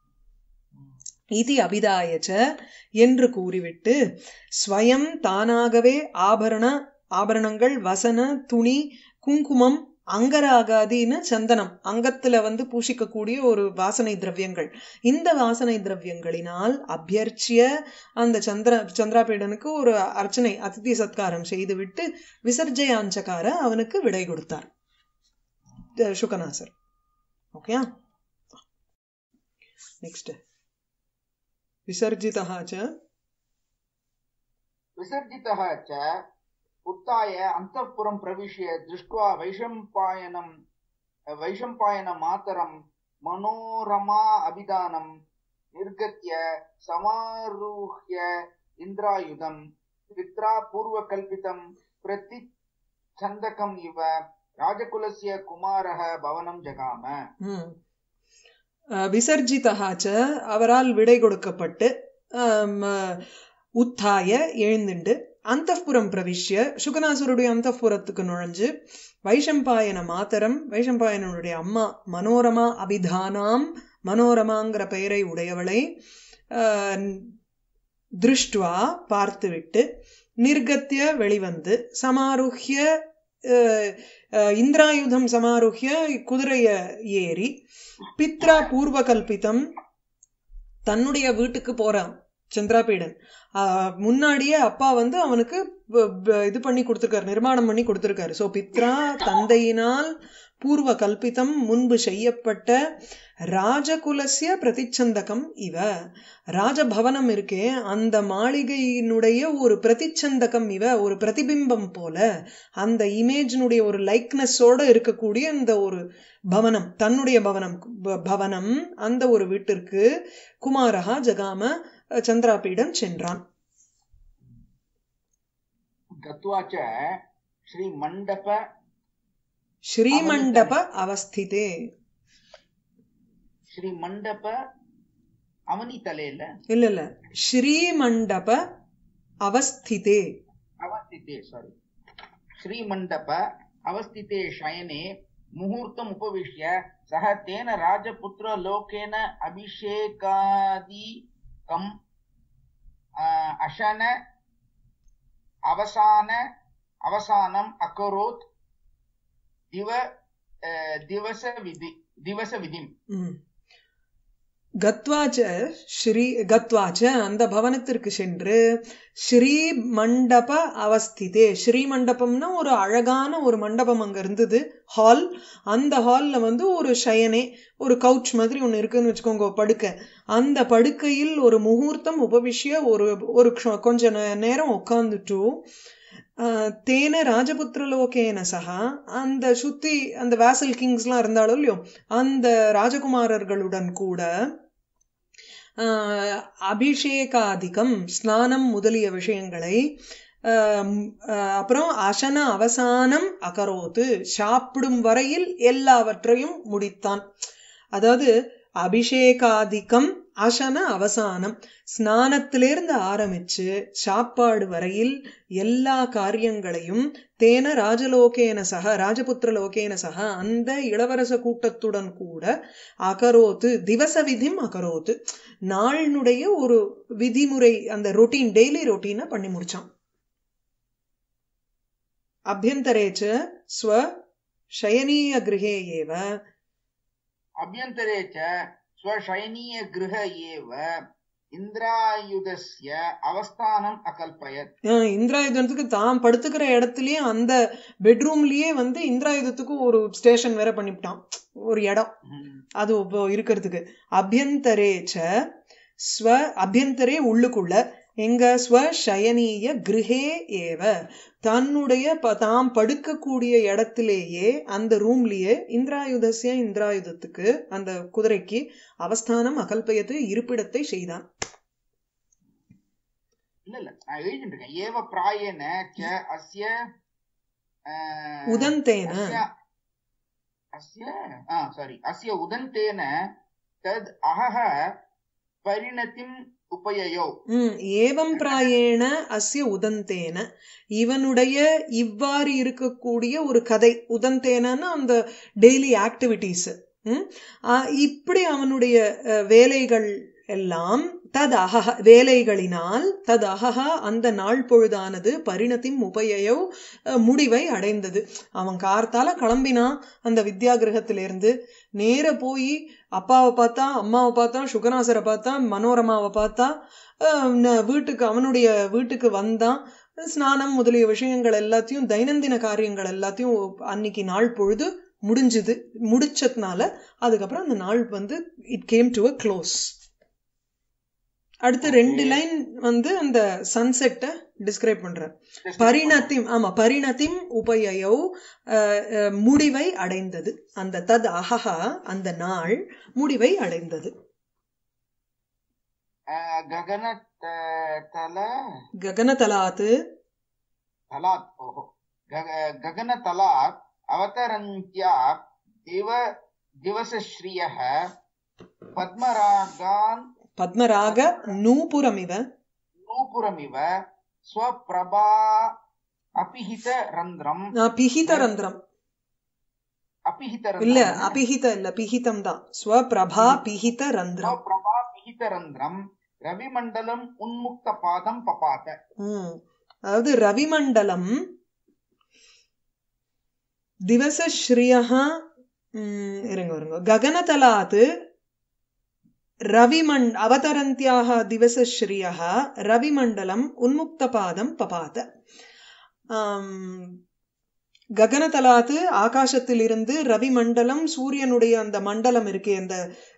இதி அபிதாயச்ச என்று கூறிவிட்டு ஸ்வயம் தானாகவே ஆபரண ஆபரணங்கள் வசன துணி குங்குமம் அங்கராகாதின்னு சந்தனம் அங்கத்துல வந்து பூசிக்கக்கூடிய ஒரு வாசனை திரவியங்கள் இந்த வாசனை திரவியங்களினால் அபியர்ச்சிய அந்த சந்திர சந்திராபீடனுக்கு ஒரு அர்ச்சனை அதிதி சத்காரம் செய்துவிட்டு விசர்ஜயாஞ்சகார அவனுக்கு விடை கொடுத்தார் அஹ் சுகநாசர் ஓகேயா நெக்ஸ்ட் विसर्जितः च विसर्जितः च उत्थाय अन्तःपुरं प्रविश्य दृष्ट्वा वैशम्पायनं वैशम्पायनमातरं मनोरमा अभिधानं निर्गत्य समारुह्य इन्द्रायुधं पित्रा पूर्वकल्पितं प्रतिच्छन्दकम् इव राजकुलस्य कुमारः भवनं जगाम ம். அஹ் விசர்ஜிதா ச அவரால் விடை கொடுக்கப்பட்டு ஆம், அஹ், உத்தாய எழுந்துண்டு அந்தப்புறம் பிரவிஷ்ய சுகநாசுருடைய அந்தப்புறத்துக்கு நுழைஞ்சு வைஷம்பாயன மாதரம் வைஷம்பாயனனுடைய அம்மா மனோரமா அபிதானாம் மனோரமாங்கிற பெயரை உடையவளை ஆஹ், திருஷ்டுவா பார்த்துவிட்டு நிர்கத்திய வெளிவந்து சமாருஹ்ய அஹ், அஹ், இந்திராயுதம் சமாருஹ்ய குதிரைய ஏறி பித்ரா பூர்வ கல்பிதம் தன்னுடைய வீட்டுக்கு போறான் சந்திராபீடன் ஆஹ் முன்னாடியே அப்பா வந்து அவனுக்கு வ- வ- இது பண்ணி கொடுத்திருக்காரு நிர்மாணம் பண்ணி கொடுத்திருக்காரு சோ பித்ரா தந்தையினால் பூர்வ கல்பிதம் முன்பு செய்யப்பட்ட ராஜகுலசிய பிரதிச்சந்தகம் இவ ராஜபவனம் இருக்கே அந்த மாளிகையினுடைய ஒரு பிரதிச்சந்தகம் இவ ஒரு பிரதிபிம்பம் போல அந்த இமேஜினுடைய ஒரு லைக்னஸோட இருக்கக்கூடிய இந்த ஒரு பவனம் தன்னுடைய பவனம் ப- பவனம் அந்த ஒரு வீட்டிற்கு குமாரஹா ஜகாம அஹ், சந்திராபீடன் சென்றான் गत्वा च श्रीमण्डप ஸ்ரீமண்டப அவஸ்திதே श्रीमण्डप அவனிतले இல்ல இல்ல இல்ல ஸ்ரீமண்டப அவஸ்திதே अवस्थिते सॉरी श्रीमण्डप अवस्थिते शयने मुहूर्तम् उपविश्य सः तेन राजपुत्रलोकेन अभिषेकादिकम् अ, अशन अवसान अवसानम् अकरोत् दिव अ, दिवसविधि दिवसविधिम् ம். கத்வாச்ச ஸ்ரீ கத்வாச்ச அந்த பவனத்திற்கு சென்று ஸ்ரீ மண்டப அவஸ்திதே ஸ்ரீ மண்டபம்னா ஒரு அழகான ஒரு மண்டபம் அங்க இருந்தது ஹால் அந்த ஹால்ல வந்து ஒரு ஷயனே ஒரு கவுச் மாதிரி ஒன்று இருக்குன்னு வச்சுக்கோங்க ஒரு படுக்கை அந்த படுக்கையில் ஒரு முகூர்த்தம் உபவிஷ்ய ஒரு ஒரு க்ஷ- கொஞ்ச நே- நேரம் உட்காந்துட்டு ஆஹ், தேன ராஜபுத்திரலோகேன சகா அந்த சுத்தி அந்த வேசல் கிங்ஸ்லாம் இருந்தாலும் இல்லையோ அந்த ராஜகுமாரர்களுடன் கூட ஆஹ், அபிஷேகாதிகம் ஸ்நானம் முதலிய விஷயங்களை ஆம், ஆஹ், அப்புறம் அசன அவசானம் அகரோத்து சாப்பிடும் வரையில் எல்லாவற்றையும் முடித்தான் அதாவது அபிஷேகாதிகம் அசன அவசானம் ஸ்நானத்திலிருந்து ஆரம்பிச்சு சாப்பாடு வரையில் எல்லா காரியங்களையும் தேன ராஜலோகேன சக ராஜபுத்திர லோகேன சக அந்த இளவரச கூட்டத்துடன் கூட அகரோத்து திவச விதிம் அகரோத்து நாளினுடைய ஒரு விதிமுறை அந்த ரொட்டீன் டெய்லி ரொட்டீனை பண்ணி முடிச்சான் அபியந்தரேச்ச ஸ்வ शयनीय गृहे एव अभ्यन्तरे च स्वशयनीयगृह एव इन्द्रायुधस्य अवस्थानम् अकल्पयत् அஹ் இந்திராயுதத்துக்கு தான் படுத்துக்கிற இடத்துலயே அந்த பெட்ரூம்லயே வந்து இந்திராயுதத்துக்கு ஒரு ஸ்டேஷன் வேற பண்ணிவிட்டான் ஒரு இடம் அது இப்போ இருக்கிறதுக்கு அபியந்தரேச்ச ஸ்வ அபியந்தரே உள்ளுக்குள்ள எங்க ஸ்வ சயனீய கிருஹே ஏவ தன்னுடைய ப- தாம் படுக்கக்கூடிய இடத்திலேயே அந்த ரூம்லயே இந்திராயுதஸ்ய இந்திராயுதத்துக்கு அந்த குதிரைக்கு அவஸ்தானம் அகல்பயத்து இருப்பிடத்தை செய்தான் இல்ல இல்ல நான் எழுதிட்டு இருக்கேன் ஏவ பிராயேன ச அஸ்ய அஹ், உதந்தேன அஸ்ய அஸ்ய ஆ சாரி அஸ்ய உதந்தேன தத் அஹஹ பரிணதிம் உபயயோ ம் ஏவம் பிராயேண அஸ்ய உதந்தேன இவனுடைய இவ்வாறு இருக்கக்கூடிய ஒரு கதை உதந்தேனன்னா அந்த டெய்லி ஆக்டிவிட்டீஸ் இப்படி அவனுடைய அஹ், வேலைகள் எல்லாம் தத் அகஹ வேலைகளினால் தத் அகஹ அந்த நாள் பொழுதானது பரிணத்தின் உபயோ அஹ், முடிவை அடைந்தது அவன் கார்த்தால கிளம்பினான் அந்த வித்யாகிரகத்திலிருந்து நேர போய் அப்பாவை பார்த்தா அம்மாவை பார்த்தா சுகநாசரை பார்த்தா மனோரமாவை பார்த்தா அஹ், ந- வீட்டுக்கு அவனுடைய வீட்டுக்கு வந்தான் ஸ்நானம் முதலிய விஷயங்கள் எல்லாத்தையும் தைனந்தின காரியங்கள் எல்லாத்தையும் அன்னைக்கு நாள் பொழுது முடிஞ்சுது முடிச்சதுனால அதுக்கப்புறம் அந்த நாள் வந்து it came to a close அடுத்து ரெண்டு லைன் வந்து அந்த சன்செட்டை டிஸ்கிரைப் பண்ற பரிணத்திம் ஆமா பரிணத்திம் உபயோ அஹ், அஹ், முடிவை அடைந்தது அந்த தத் அஹஹா அந்த நாள் முடிவை அடைந்தது அஹ், ககன த- தல ககனதலாத்து तलात् ओहो गग- गगनतलात् अवतरन्त्या दिव दिवसश्रियः पद्मरागान् பத்மராக நூபுரமிவ नूपुरमिव स्वप्रभा अपिहितरन्ध्रम् நான் பிஹிதரந்திரம் இல்ல अपिहितरन्ध्रम् அபிஹித இல்ல பிஹிதம் தான் ஸ்வபிரபா பிஹித ரந்திரம் स्वप्रभा पिहितरन्ध्रम् रविमण्डलम् उन्मुक्तपादम् पपात ம். அதாவது ரவிமண்டலம் திவசஸ்ரீயா இருங்க இருங்க ககனதலாத் ரவிமண் அவதரந்தியாக திவசஸ்ரீயா ரவிமண்டலம் உன்முக்தபாதம் பபாத ஆம், ககனதலாத்து ஆகாசத்திலிருந்து ரவிமண்டலம் சூரியனுடைய அந்த மண்டலம் இருக்கே அந்த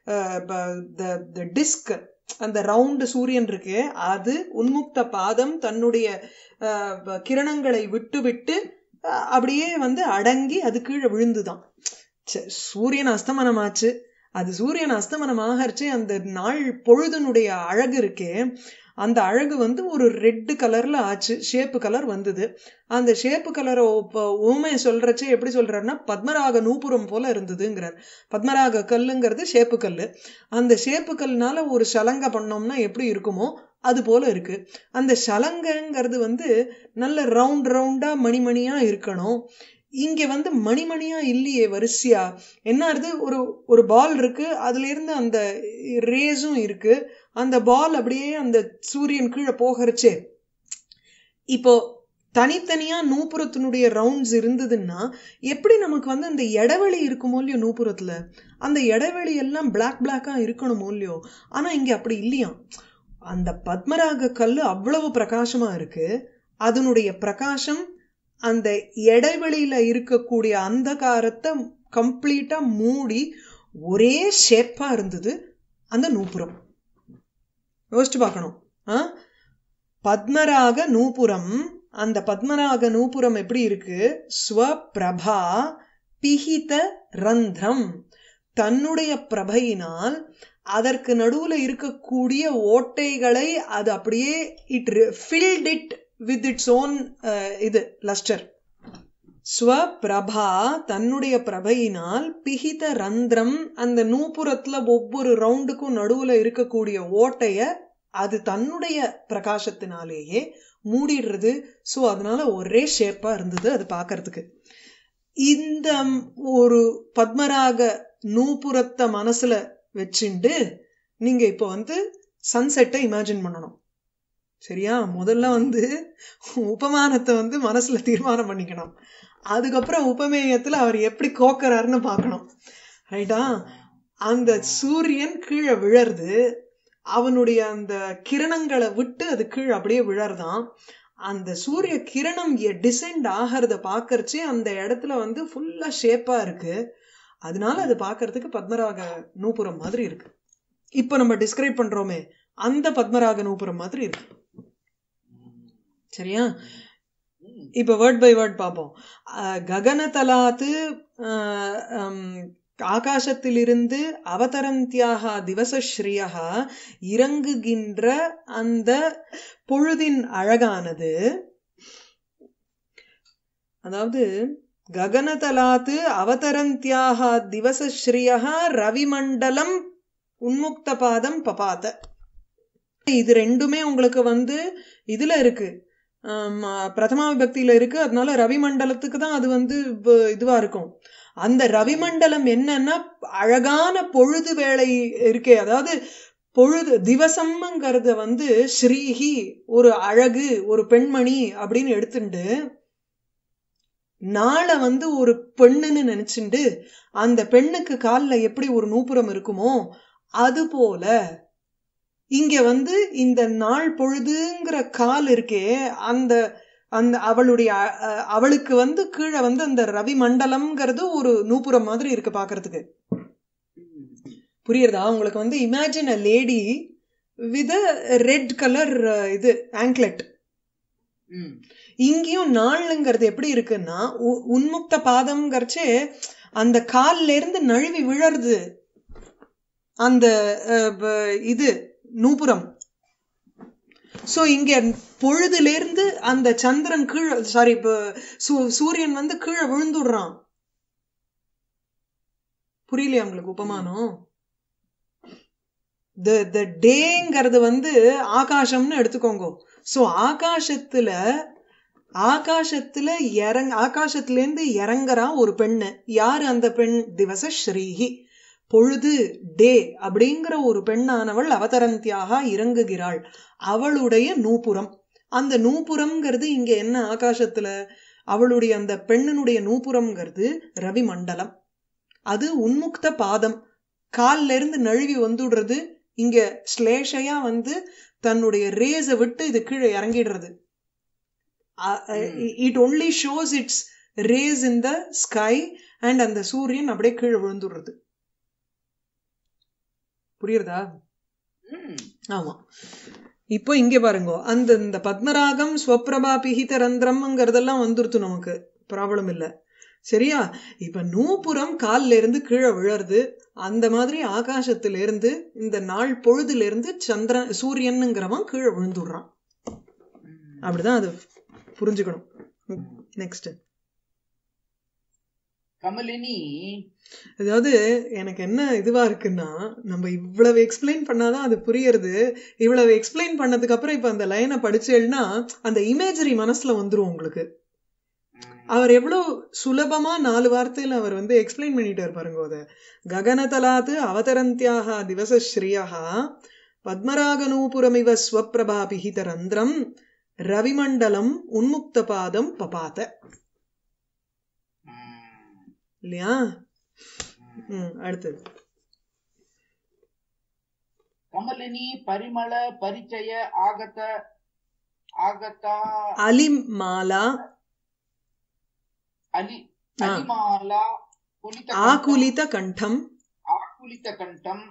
டிஸ்க் அந்த ரவுண்ட் சூரியன் இருக்கு அது உன்முக்த பாதம் தன்னுடைய அஹ், ப- கிரணங்களை விட்டு விட்டு அஹ், அப்படியே வந்து அடங்கி அது கீழே விழுந்துதான் ச- சூரியன் அஸ்தமனமாச்சு அது சூரியன் அஸ்தமனம் ஆகரிச்சு அந்த நாள் பொழுதுனுடைய அழகு இருக்கே அந்த அழகு வந்து ஒரு ரெட்டு கலர்ல ஆச்சு ஷேப்பு கலர் வந்தது அந்த ஷேப்பு கலரை ஊமை சொல்றச்சே எப்படி சொல்றாருன்னா பத்மராக நூபுரம் போல இருந்ததுங்கிறார் பத்மராக கல்லுங்கிறது ஷேப்பு கல் அந்த ஷேப்பு கல்னால ஒரு சலங்க பண்ணோம்னா எப்படி இருக்குமோ அது போல இருக்கு அந்த சலங்கங்கிறது வந்து நல்ல ரவுண்ட் ரவுண்டா மணிமணியா இருக்கணும் இங்க வந்து மணிமணியா இல்லையே வரிசையா என்ன ஆகுது ஒரு ஒரு பால் இருக்கு அதுல இருந்து அந்த ரேஸும் இருக்கு அந்த பால் அப்படியே அந்த சூரியன் கீழே போகிறச்சே இப்போ தனித்தனியா நூப்புறத்தினுடைய ரவுண்ட்ஸ் இருந்ததுன்னா எப்படி நமக்கு வந்து அந்த இடைவெளி இருக்குமோ இல்லையோ நூப்புறத்துல அந்த இடைவெளி எல்லாம் பிளாக் பிளாக்கா இருக்கணுமோ இல்லையோ ஆனா இங்க அப்படி இல்லையா அந்த பத்மராக கல் அவ்வளவு பிரகாசமா இருக்கு அதனுடைய பிரகாசம் அந்த இடைவெளியில இருக்கக்கூடிய அந்தகாரத்தை கம்ப்ளீட்டா மூடி ஒரே ஷேப்பா இருந்தது அந்த நூப்புரம் யோசிச்சு பார்க்கணும் ஆ பத்மராக நூபுரம் அந்த பத்மராக நூபுரம் எப்படி இருக்கு ஸ்வபிரபா பிஹித ரந்திரம் தன்னுடைய பிரபையினால் அதற்கு நடுவுல இருக்கக்கூடிய ஓட்டைகளை அது அப்படியே it filled it with its own இது லஸ்டர் ஸ்வபிரபா தன்னுடைய பிரபையினால் பிஹித ரந்திரம் அந்த நூப்புறத்துல ஒவ்வொரு ரவுண்டுக்கும் நடுவுல இருக்கக்கூடிய ஓட்டைய அது தன்னுடைய பிரகாசத்தினாலேயே மூடிடுறது ஸோ அதனால ஒரே ஷேப்பா இருந்தது அது பார்க்கறதுக்கு இந்த ஒரு பத்மராக நூப்புறத்தை மனசுல வச்சுண்டு நீங்க இப்போ வந்து சன்செட்டை இமேஜின் பண்ணணும் சரியா முதல்ல வந்து உபமானத்தை வந்து மனசுல தீர்மானம் பண்ணிக்கணும் அதுக்கப்புறம் உபமேயத்துல அவர் எப்படி கோக்கறாருன்னு பார்க்கணும் ரைட்டா அந்த சூரியன் கீழே விழருது அவனுடைய அந்த கிரணங்களை விட்டு அது கீழே அப்படியே விழறதான் அந்த சூரிய கிரணம் டிசெண்ட் ஆகிறத பாக்கறச்சே அந்த இடத்துல வந்து ஃபுல்லா ஷேப்பா இருக்கு அதனால அது பாக்குறதுக்கு பத்மராக நூபுரம் மாதிரி இருக்கு இப்ப நம்ம டிஸ்கிரைப் பண்றோமே அந்த பத்மராக நூபுரம் மாதிரி இருக்கு சரியா இப்ப வேர்ட் பை வேர்ட் பார்ப்போம் ககனதலாத்து ஆகாசத்திலிருந்து அவதரந்தியாக திவசஸ்ரீயா இறங்குகின்ற அந்த பொழுதின் அழகானது அதாவது ககனதலாத்து அவதரந்தியாக திவசஸ்ரீயா ரவிமண்டலம் உன்முக்த பாதம் பபாத இது ரெண்டுமே உங்களுக்கு வந்து இதுல இருக்கு பிரதமா விபக்தியில இருக்கு அதனால ரவி மண்டலத்துக்கு தான் அது வந்து இதுவா இருக்கும் அந்த ரவி மண்டலம் என்னன்னா அழகான பொழுது வேலை இருக்கே அதாவது பொழுது திவசம்ங்கிறத வந்து ஸ்ரீஹி ஒரு அழகு ஒரு பெண்மணி அப்படின்னு எடுத்துட்டு நாளை வந்து ஒரு பெண்ணுன்னு நினைச்சுண்டு அந்த பெண்ணுக்கு காலில் எப்படி ஒரு நூப்புறம் இருக்குமோ அது போல இங்க வந்து இந்த நாள் பொழுதுங்கிற கால் இருக்கே அந்த அந்த அவளுடைய அவளுக்கு வந்து கீழே வந்து அந்த ரவி மண்டலம்ங்கிறது ஒரு நூப்புறம் மாதிரி இருக்கு பாக்குறதுக்கு புரியுறதா உங்களுக்கு வந்து imagine a lady with red colour இது ஆங்க்லெட் இங்கேயும் நாளுங்கிறது எப்படி இருக்குன்னா உன்முக்த பாதம்ங்கிறச்சே அந்த கால்ல இருந்து நழுவி விழருது அந்த இது நூபுரம் சோ இங்க பொழுதுல இருந்து அந்த சந்திரன் கீழே சாரி சூரியன் வந்து கீழே விழுந்துடுறான் புரியலையா உங்களுக்கு உபமானம் த டேங்கிறது வந்து ஆகாசம்னு எடுத்துக்கோங்க சோ ஆகாசத்துல ஆகாசத்துல இறங் ஆகாசத்துல இருந்து இறங்குறா ஒரு பெண்ணு யாரு அந்த பெண் திவச ஸ்ரீஹி பொழுது டே அப்படிங்கிற ஒரு பெண்ணானவள் அவதரந்தியாக இறங்குகிறாள் அவளுடைய நூபுரம் அந்த நூபுரம்ங்கிறது இங்க என்ன ஆகாசத்துல அவளுடைய அந்த பெண்ணினுடைய நூபுரம்ங்கிறது ரவி மண்டலம் அது உன்முக்த பாதம் கால்ல இருந்து நழுவி வந்துடுறது இங்க ஸ்லேஷையா வந்து தன்னுடைய ரேஸை விட்டு இது கீழே இறங்கிடுறது it only shows its rays in the sky and அந்த சூரியன் அப்படியே கீழே விழுந்துடுறது புரியுறதா ஆமா இப்போ இங்க பாருங்க அந்த இந்த பத்மராகம் ஸ்வப்பிரபா பிஹித ரந்திரம்ங்கிறதெல்லாம் வந்துருத்து நமக்கு ப்ராப்ளம் இல்ல சரியா இப்ப நூபுரம் கால்ல இருந்து கீழே விழறது அந்த மாதிரி ஆகாசத்துல இருந்து இந்த நாள் பொழுதுல இருந்து சந்திரன் சூரியனுங்கிறவன் கீழே விழுந்துடுறான் அப்படிதான் அது புரிஞ்சுக்கணும் நெக்ஸ்ட் கமலினி அதாவது எனக்கு என்ன இதுவா இருக்குன்னா நம்ம இவ்வளவு எக்ஸ்பிளைன் பண்ணாதான் அது புரியறது இவ்வளவு எக்ஸ்பிளைன் பண்ணதுக்கு அப்புறம் இப்ப அந்த லைனை படிச்சேன்னா அந்த இமேஜரி மனசுல வந்துரும் உங்களுக்கு அவர் எவ்வளவு சுலபமா நாலு வார்த்தையில அவர் வந்து எக்ஸ்பிளைன் பண்ணிட்டார் பாருங்க அத ககனதலாத்து அவதரந்தியாக திவசஸ்ரீயா பத்மராகநூபுரமிவ ஸ்வப்பிரபா பிஹித ரந்திரம் ரவிமண்டலம் உன்முக்த பாதம் பபாத இல்லையா ம் அடுத்தது கமலினி பரிமள பரிச்சய ஆகத ஆகதா அலிமாலா அலி ஆ. அலிமாலா குலித ஆகுலித கண்டம் ஆகுலித கண்டம்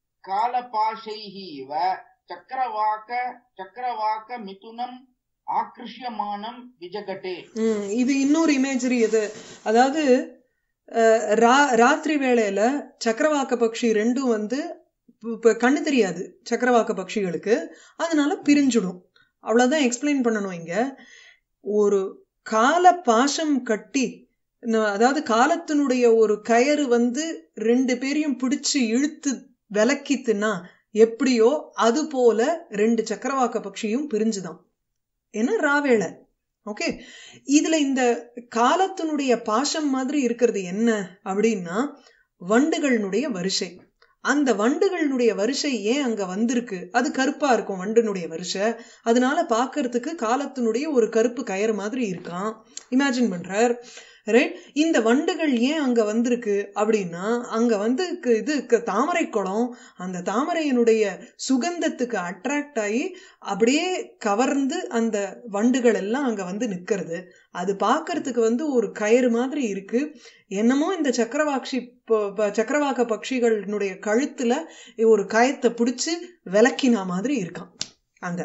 காலபாஷைः இவ சக்கரவாக்க சக்கரவாக்க மிதுனம் ஆக்ருஷ்யமானம் விஜகட்டே ம், இது இன்னொரு இமேஜரி இது அதாவது அஹ், ரா- ராத்திரி வேளையில சக்கரவாக்க பட்சி ரெண்டும் வந்து இப்ப கண்ணு தெரியாது சக்கரவாக்க பட்சிகளுக்கு அதனால பிரிஞ்சுடும் அவ்வளவுதான் எக்ஸ்பிளைன் பண்ணணும் இங்க ஒரு கால பாசம் கட்டி ந- அதாவது காலத்தினுடைய ஒரு கயறு வந்து ரெண்டு பேரையும் பிடிச்சு இழுத்து விலக்கித்துன்னா எப்படியோ அது போல ரெண்டு சக்கரவாக்க பட்சியும் பிரிஞ்சுதான் ஏன்னா ராவேளை ஓகே இதுல இந்த காலத்தினுடைய பாசம் மாதிரி இருக்கிறது என்ன அப்படின்னா வண்டுகளினுடைய வரிசை அந்த வண்டுகளினுடைய வரிசை ஏன் அங்க வந்திருக்கு அது கருப்பா இருக்கும் வண்டுனுடைய வரிசை அதனால பார்க்கிறதுக்கு காலத்தினுடைய ஒரு கருப்பு கயறு மாதிரி இருக்கான் இமேஜின் பண்றார் ரைட் இந்த வண்டுகள் ஏன் அங்க வந்திருக்கு அப்படின்னா அங்க வந்து கு- இது கு- தாமரை குளம் அந்த தாமரையினுடைய சுகந்தத்துக்கு அட்ராக்ட் ஆகி அப்படியே கவர்ந்து அந்த வண்டுகள் எல்லாம் அங்க வந்து நிக்கிறது அது பார்க்கிறதுக்கு வந்து ஒரு கயிறு மாதிரி இருக்கு என்னமோ இந்த சக்கரவாக்ஷி ப- ப- சக்கரவாக்க பட்சிகளினுடைய கழுத்துல ஒரு கயத்தை பிடிச்சு விளக்கினா மாதிரி இருக்கான் அங்க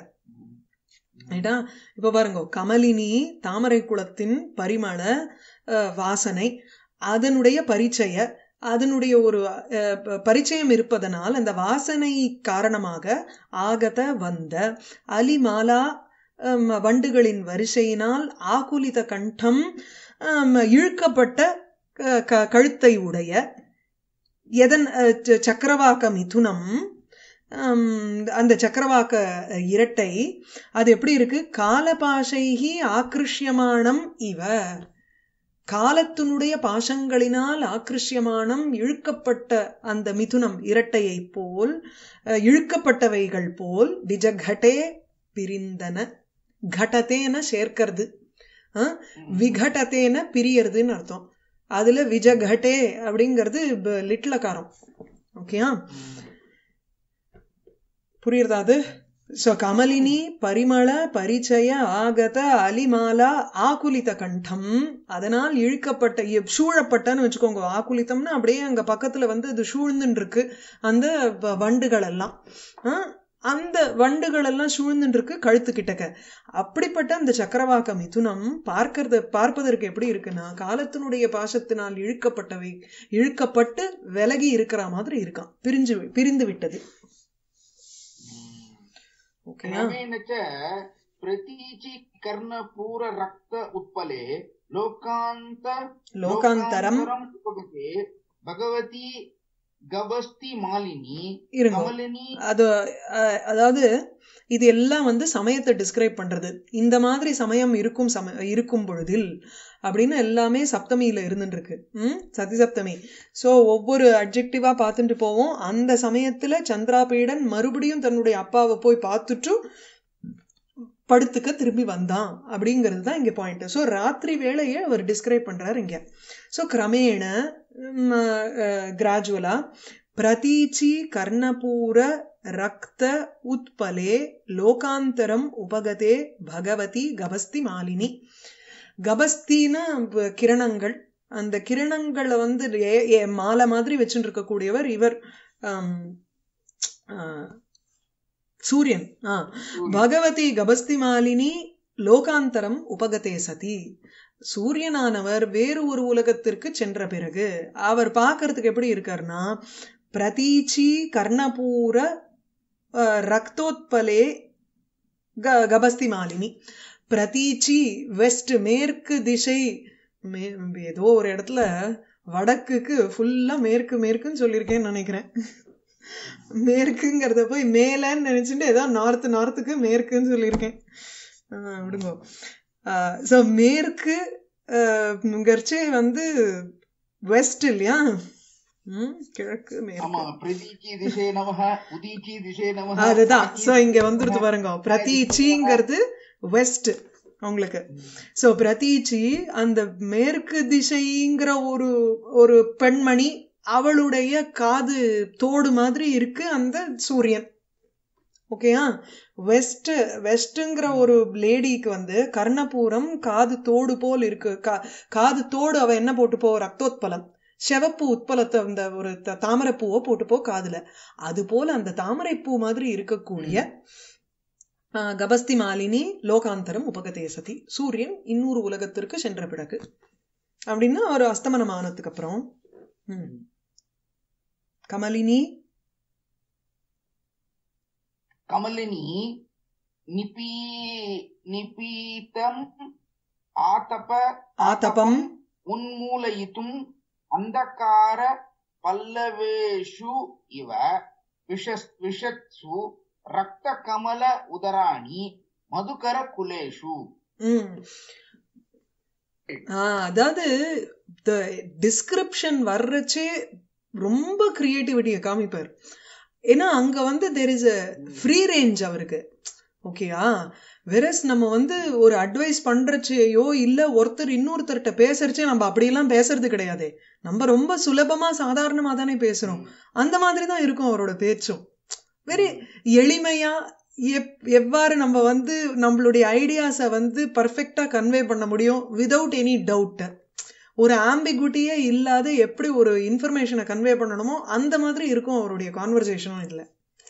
ரைட்டா இப்ப பாருங்க கமலினி தாமரை குளத்தின் பரிமள அஹ், வாசனை அதனுடைய பரிச்சய அதனுடைய ஒரு அஹ், ப- பரிச்சயம் இருப்பதனால் அந்த வாசனை காரணமாக ஆகத வந்த அலிமாலா ஹம், வண்டுகளின் வரிசையினால் ஆகுலித கண்டம் ஹம், இழுக்கப்பட்ட க- க- கழுத்தை உடைய எதன் அஹ், ச- சக்கரவாக்க மிதுனம் ஹம், அந்த சக்கரவாக்க இரட்டை அது எப்படி இருக்கு காலபாஷைகி ஆக்ருஷ்யமானம் இவ காலத்தினுடைய பாசங்களினால் ஆக்ருஷ்யமானம் இழுக்கப்பட்ட அந்த மிதுனம் இரட்டையை போல் அஹ், இழுக்கப்பட்டவைகள் போல் விஜகட்டே பிரிந்தன கடத்தேன சேர்க்கிறது அஹ், விகடத்தேன பிரியறதுன்னு அர்த்தம் அதுல விஜகட்டே அப்படிங்கிறது ப- லிட்லகாரம் ஓகேயா புரியுறதா அது சோ கமலினி பரிமள பரிச்சய ஆகத அலிமாலா ஆகுலித கண்டம் அதனால் இழுக்கப்பட்ட இ- சூழப்பட்டன்னு வச்சுக்கோங்க ஆகுலிதம்னா அப்படியே அங்க பக்கத்துல வந்து அது சூழ்ந்துன்னு இருக்கு அந்த வ- வண்டுகள் எல்லாம் ஆ, அந்த வண்டுகள் எல்லாம் சூழ்ந்துட்டு இருக்கு கழுத்து கிட்டக்க அப்படிப்பட்ட அந்த சக்கரவாக்க மிதுனம் பார்க்கறது பார்ப்பதற்கு எப்படி இருக்குன்னா காலத்தினுடைய பாசத்தினால் இழுக்கப்பட்டவை இழுக்கப்பட்டு விலகி இருக்கிற மாதிரி இருக்கான் பிரிஞ்சு பிரிந்து விட்டது ஓகேயா क्रमेण च प्रतीचि कर्णपूर रक्त उत्पले लोकान्त லோகாந்தரம் लोकान्तरम् उपगते भगवती गवस्ति मालिनी இருங்க कमलिनी அது அஹ், அதாவது இது எல்லாம் வந்து சமயத்தை டிஸ்கிரைப் பண்றது இந்த மாதிரி சமயம் இருக்கும் சம இருக்கும் பொழுதில் அப்படின்னு எல்லாமே சப்தமியில இருந்துட்டு இருக்கு ம் சதி சப்தமி சோ ஒவ்வொரு அட்ஜெக்டிவா பார்த்துட்டு போவோம் அந்த சமயத்துல சந்திராபீடன் மறுபடியும் தன்னுடைய அப்பாவை போய் பார்த்துட்டு படுத்துக்க திரும்பி வந்தான் அப்படிங்கிறது தான் இங்க பாயிண்ட் ஸோ ராத்திரி வேளையை அவர் டிஸ்கிரைப் பண்றாரு இங்க ஸோ கிரமேண கிராஜுவலா பிரதீச்சி கர்ணபூர ரக்த உத்பலே லோகாந்தரம் உபகதே பகவதி கபஸ்தி மாலினி கபஸ்தின்னா ப- கிரணங்கள் அந்த கிரணங்களை வந்து ஏ- ஏ- மாலை மாதிரி வச்சுட்டு இருக்கக்கூடியவர் இவர் ஆம், ஆ, சூரியன் ஆ பகவதி கபஸ்தி மாலினி லோகாந்தரம் உபகதே சதி சூரியனானவர் வேறு ஒரு உலகத்திற்கு சென்ற பிறகு அவர் பார்க்கறதுக்கு எப்படி இருக்காருன்னா பிரதீச்சி கர்ணபூர அஹ், ரக்தோத்பலே க- கபஸ்தி மாலினி பிரதீச்சி வெஸ்ட் மேற்கு திசை மே- ஏதோ ஒரு இடத்துல வடக்குக்கு ஃபுல்லா மேற்கு மேற்குன்னு சொல்லியிருக்கேன்னு நினைக்கிறேன் மேற்குங்கிறத போய் மேலன்னு நினைச்சுட்டு ஏதோ நார்த் நார்த்துக்கு மேற்குன்னு சொல்லியிருக்கேன் ஆஹ் விடுங்க ஸோ மேற்கு கர்ச்சே வந்து வெஸ்ட் இல்லையா ம், கிழக்கு மேற்கு ஆமா பிரதீச்சி திசே நமஹ உதீச்சி திசே நமஹ அதுதான் சோ இங்க வந்துருது பாருங்க பிரதீச்சிங்கிறது வெஸ்ட் உங்களுக்கு சோ பிரதீச்சி அந்த மேற்கு திசைங்கிற ஒரு ஒரு பெண்மணி அவளுடைய காது தோடு மாதிரி இருக்கு அந்த சூரியன் ஓகேயா வெஸ்ட் வெஸ்ட்ங்கிற ஒரு லேடிக்கு வந்து கர்ணபூரம் காது தோடு போல் இருக்கு கா- காது தோடு அவ என்ன போட்டு போ ரக்தோத்பலம் செவப்பு உட்பலத்தை அந்த ஒரு த- தாமரைப்பூவை போட்டு போ காதுல அது போல அந்த தாமரைப்பூ மாதிரி இருக்கக்கூடிய ஆஹ், கபஸ்தி மாலினி லோகாந்தரம் உபகதே சதி சூரியன் இன்னொரு உலகத்திற்கு சென்ற பிறகு அப்படின்னா ஒரு அஸ்தமனம் ஆனதுக்கு அப்புறம் ம். கமலினி கமலினி நிபீ நிபீதம் ஆதப ஆதபம் உன்மூலயித்தும் அந்தகார பல்லவேஷு இவ விஷஸ் விஷத்சு ரக்த கமல உதராணி மதுகர குலேஷு ம். ஆ, அதாவது டிஸ்கிரிப்ஷன் வர்றச்சே ரொம்ப கிரியேட்டிவிட்டியை காமிப்பார் ஏன்னா அங்க வந்து there is a free range அவருக்கு ஓகேயா வெரஸ் நம்ம வந்து ஒரு அட்வைஸ் பண்றச்சேயோ இல்ல ஒருத்தர் இன்னொருத்தர்கிட்ட பேசுறச்சே நம்ம அப்படியெல்லாம் பேசுறது கிடையாது நம்ம ரொம்ப சுலபமா சாதாரணமா தானே பேசுறோம் அந்த மாதிரி தான் இருக்கும் அவரோட பேச்சும் வெரி எளிமையா எப் எவ்வாறு நம்ம வந்து நம்மளுடைய ஐடியாஸை வந்து பர்ஃபெக்டா கன்வே பண்ண முடியும் விதவுட் எனி டவுட் ஒரு ஆம்பிகுட்டியே இல்லாத எப்படி ஒரு இன்ஃபர்மேஷனை கன்வே பண்ணணுமோ அந்த மாதிரி இருக்கும் அவருடைய கான்வர்சேஷனும் இல்லை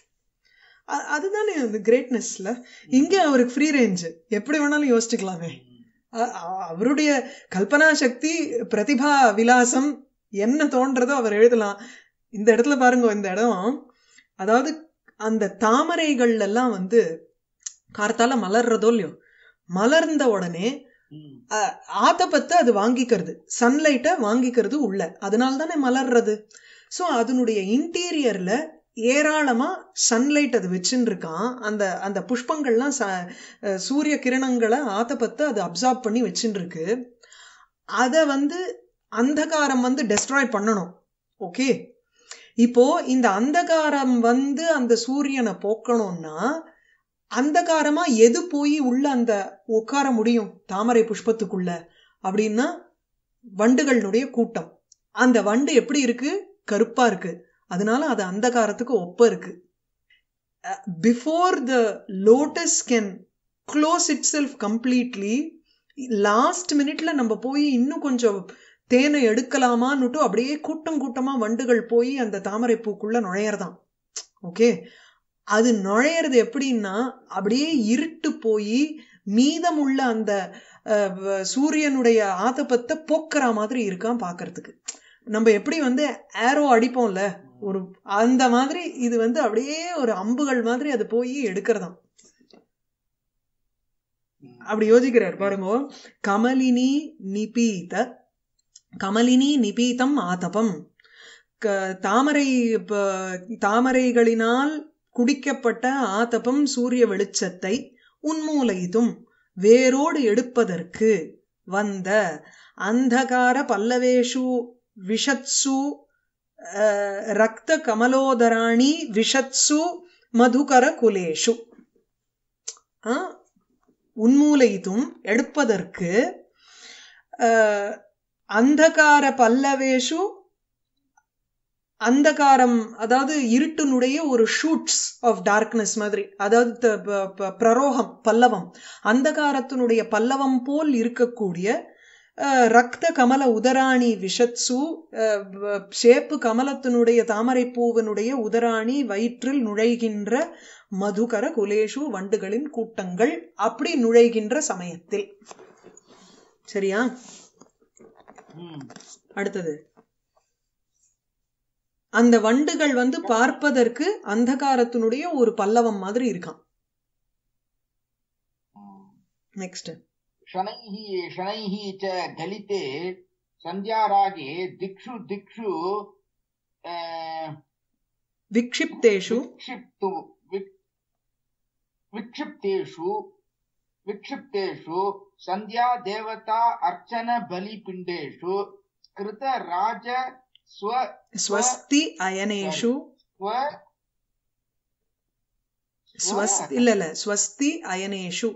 அ- அதுதானே அந்த கிரேட்னஸ்ல இங்க அவருக்கு ஃப்ரீ ரேஞ்ச் எப்படி வேணாலும் யோசிச்சுக்கலாமே அ- அ- அவருடைய கல்பனா சக்தி பிரதிபா விலாசம் என்ன தோன்றதோ அவர் எழுதலாம் இந்த இடத்துல பாருங்க இந்த இடம் அதாவது அந்த தாமரைகள்ல எல்லாம் வந்து கார்த்தால மலர்றதோ இல்லையோ மலர்ந்த உடனே அஹ், ஆத்தப்பத்தை அது வாங்கிக்கிறது சன்லைட்டை வாங்கிக்கிறது உள்ள அதனால தானே மலர்றது ஸோ அதனுடைய இன்டீரியர்ல ஏராளமா சன்லைட் அது வச்சுன்னு இருக்கான் அந்த அந்த புஷ்பங்கள்லாம் ச அஹ், சூரிய கிரணங்களை ஆத்தப்பத்தை அது அப்சார்ப் பண்ணி வச்சுன்னு இருக்கு அதை வந்து அந்தகாரம் வந்து டெஸ்ட்ராய் பண்ணணும் ஓகே இப்போ இந்த அந்தகாரம் வந்து அந்த சூரியனை போக்கணும்னா அந்தகாரமா எது போய் உள்ள அந்த உட்கார முடியும் தாமரை புஷ்பத்துக்குள்ள அப்படின்னா வண்டுகளுடைய கூட்டம் அந்த வண்டு எப்படி இருக்கு கருப்பா இருக்கு அதனால அது அந்தகாரத்துக்கு ஒப்ப இருக்கு before the lotus can close itself completely last மினிட்ல நம்ம போய் இன்னும் கொஞ்சம் தேனை எடுக்கலாமான்னுட்டு அப்படியே கூட்டம் கூட்டமா வண்டுகள் போய் அந்த தாமரை பூக்குள்ள நுழையறதாம் ஓகே அது நுழையிறது எப்படின்னா அப்படியே இருட்டு போய் மீதமுள்ள அந்த அஹ், வ- சூரியனுடைய ஆதப்பத்தை போக்குற மாதிரி இருக்கான் பார்க்கிறதுக்கு நம்ம எப்படி வந்து ஏரோ அடிப்போம்ல ஒரு அந்த மாதிரி இது வந்து அப்படியே ஒரு அம்புகள் மாதிரி அது போய் எடுக்கிறதாம் அப்படி யோசிக்கிறார் பாருங்க கமலினி நிபீத கமலினி நிபீதம் ஆதபம் க- தாமரை ப- தாமரைகளினால் குடிக்கப்பட்ட ஆதபம் சூரிய வெளிச்சத்தை உன்மூலைதும் வேரோடு எடுப்பதற்கு வந்த அந்தகார பல்லவேஷு விஷத்சு அஹ், ரக்த கமலோதராணி விஷத்சு மதுகர குலேஷு ஆ, உன்மூலைதும் எடுப்பதற்கு அஹ், அந்தகார பல்லவேஷு அந்தகாரம் அதாவது இருட்டினுடைய ஒரு ஷூட்ஸ் ஆஃப் டார்க்னஸ் மாதிரி அதாவது த- ப- ப- பிரரோகம் பல்லவம் அந்தகாரத்தினுடைய பல்லவம் போல் இருக்கக்கூடிய அஹ், ரக்த கமல உதராணி விஷத்சு அஹ், வ- சேப்பு கமலத்தினுடைய தாமரைப்பூவினுடைய உதராணி வயிற்றில் நுழைகின்ற மதுகர குலேஷு வண்டுகளின் கூட்டங்கள் அப்படி நுழைகின்ற சமயத்தில் சரியா ம் அடுத்தது அந்த வண்டுகள் வந்து பார்ப்பதற்கு அந்தகாரத்தினுடைய ஒரு பல்லவம் மாதிரி இருக்கான் ம். நெக்ஸ்ட் शनैः शनैः च गलिते सन्ध्यारागे दिक्षु दिक्षु अ, விக்ஷிப்தேஷு विक्षिप्तु विक्- विक्षिप्तेषु विक्षिप्तेषु सन्ध्या देवता अर्चन बलिपिण्डेषु कृत राज स्व ஸ்வஸ்தி அயனேஷு स्व ஸ்வஸ்தி இல்ல இல்ல ஸ்வஸ்தி அயனேஷு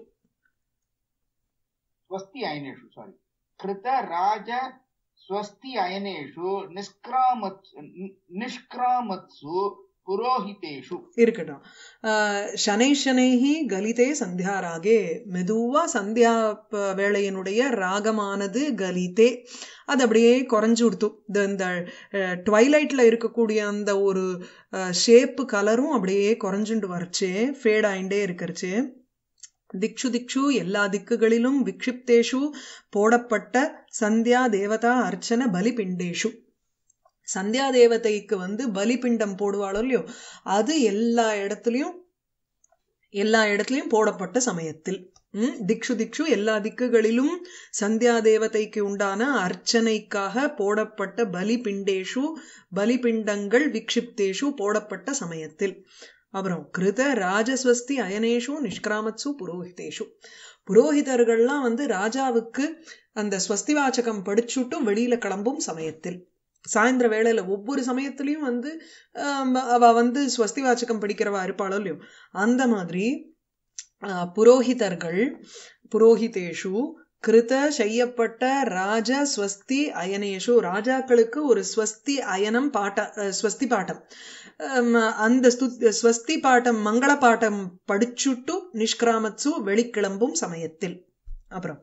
स्वस्ति अयनेषु सारी कृत राज स्वस्ति अयनेषु निष्क्रामत् निष्क्रामत्सु புரோஹிதேஷு இருக்கட்டும் ஆஹ் சனை சனைஹி கலிதே சந்தியாராகே மெதுவா சந்தியா ப- வேளையினுடைய ராகமானது கலிதே அது அப்படியே குறைஞ்சு கொடுத்து இந்த- இந்த ட்வைலைட்ல இருக்கக்கூடிய அந்த ஒரு ஷேப்பு கலரும் அப்படியே குறைஞ்சுண்டு வரச்சு ஃபேட் ஆயிண்டே இருக்கறச்சு திக்ஷு திக்ஷு எல்லா திக்குகளிலும் விக்ஷிப்தேஷு போடப்பட்ட சந்தியா தேவதா அர்ச்சன பலிபிண்டேஷு சந்தியா தேவதைக்கு வந்து பலிபிண்டம் போடுவாளோ இல்லையோ அது எல்லா இடத்துலயும் எல்லா இடத்துலயும் போடப்பட்ட சமயத்தில் ம், திக்ஷு திக்ஷு எல்லா திக்குகளிலும் சந்தியா தேவதைக்கு உண்டான அர்ச்சனைக்காக போடப்பட்ட பலிபிண்டேஷு பலிபிண்டங்கள் விக்ஷிப்தேஷு போடப்பட்ட சமயத்தில் அப்புறம் கிருத ராஜஸ்வஸ்தி அயனேஷு நிஷ்கிராமத்சு புரோஹிதேஷு புரோஹிதர்கள்லாம் வந்து ராஜாவுக்கு அந்த ஸ்வஸ்தி வாச்சகம் படிச்சுட்டு வெளியில கிளம்பும் சமயத்தில் சாயந்தர வேளையில ஒவ்வொரு சமயத்திலயும் வந்து ஆம், அவ வந்து ஸ்வஸ்தி வாச்சகம் படிக்கிறவா இருப்பாளோ இல்லையோ அந்த மாதிரி ஆஹ், புரோஹிதர்கள் புரோஹிதேஷு கிருத செய்யப்பட்ட ராஜ ஸ்வஸ்தி அயனேஷு ராஜாக்களுக்கு ஒரு ஸ்வஸ்தி அயனம் பாட்ட அஹ், ஸ்வஸ்தி பாட்டம் ஆம், அந்த ஸ்து- ஸ்வஸ்தி பாட்டம் மங்கள பாட்டம் படிச்சுட்டு நிஷ்கிராமத்சு வெளிக்கிளம்பும் சமயத்தில் அப்புறம்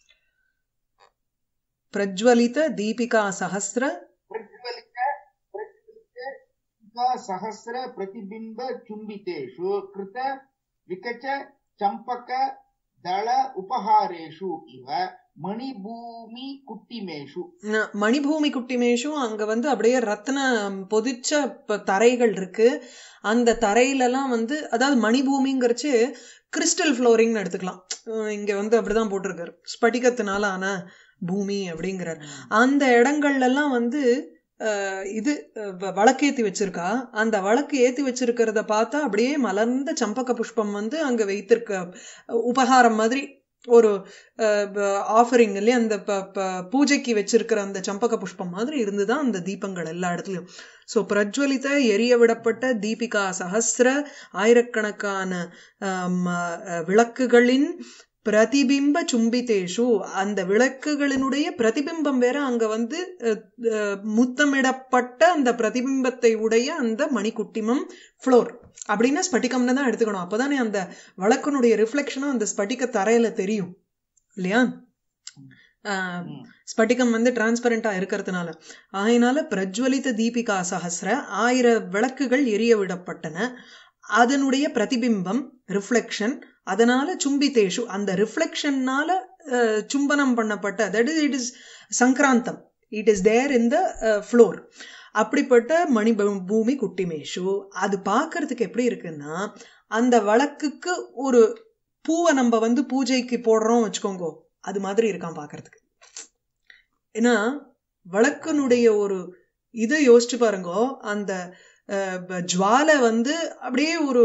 பிரஜ்வலித தீபிகா சஹஸ்ர प्रज्वलित प्रज्वलित सहस्र प्रतिबिंब चुंबितेषु कृत विकच चंपक दळ उपहारेषु इव मणिभूमि कुट्टिमेषु ந- மணிபூமி குட்டிமேஷும் அங்க வந்து அப்படியே ரத்ன பொதிச்ச ப- தரைகள் இருக்கு அந்த தரையிலலாம் வந்து அதாவது மணிபூமிங்கிறச்சு கிறிஸ்டல் ஃப்ளோரிங்னு எடுத்துக்கலாம் அஹ் இங்க வந்து அப்படிதான் போட்டிருக்காரு ஸ்படிகத்தினால ஆன பூமி அப்படிங்கிறார் அந்த இடங்கள்ல எல்லாம் வந்து அஹ், இது அஹ், வ- விளக்கேத்தி வச்சிருக்கா அந்த விளக்கு ஏத்தி வச்சிருக்கிறத பார்த்தா அப்படியே மலர்ந்த சம்பக புஷ்பம் வந்து அங்க வைத்திருக்க அஹ், உபகாரம் மாதிரி ஒரு ஆஃபரிங் இல்லையா அந்த ப- ப- பூஜைக்கு வச்சிருக்கிற அந்த சம்பக புஷ்பம் மாதிரி இருந்துதான் அந்த தீபங்கள் எல்லா இடத்துலயும் சோ பிரஜ்வலித எரிய விடப்பட்ட தீபிகா சஹஸ்ர ஆயிரக்கணக்கான ஆம், அஹ், விளக்குகளின் பிரதிபிம்ப சும்பிதேஷு அந்த விளக்குகளினுடைய பிரதிபிம்பம் வேற அங்க வந்து அஹ், அஹ், முத்தமிடப்பட்ட அந்த பிரதிபிம்பத்தை உடைய அந்த மணிக்குட்டிமம் ஃப்ளோர் அப்படின்னா ஸ்பட்டிகம்னு தான் எடுத்துக்கணும் அப்பதானே அந்த விளக்கினுடைய ரிஃப்ளெக்ஷனும் அந்த ஸ்பட்டிக தரையில தெரியும் இல்லையா ஆஹ், ஸ்பட்டிகம் வந்து டிரான்ஸ்பரண்டா இருக்கிறதுனால ஆகையினால பிரஜ்வலித தீபிகா சஹஸ்ர ஆயிர விளக்குகள் எரிய விடப்பட்டன அதனுடைய பிரதிபிம்பம் ரிஃப்ளெக்ஷன் அதனால சும்பிதேஷு அந்த ரிஃப்ளெக்ஷன்னால சும்பனம் பண்ணப்பட்ட தட் இஸ் இட் இஸ் சங்கராந்தம் it is there in the floor அப்படிப்பட்ட மணி பூ- பூமி குட்டிமேஷு அது பார்க்கிறதுக்கு எப்படி இருக்குன்னா அந்த வழக்குக்கு ஒரு பூவை நம்ம வந்து பூஜைக்கு போடுறோம் வச்சுக்கோங்க அது மாதிரி இருக்கான் பார்க்கிறதுக்கு ஏன்னா வழக்கினுடைய ஒரு இதை யோசிச்சு பாருங்க அந்த அஹ், ப- ஜுவாலை வந்து அப்படியே ஒரு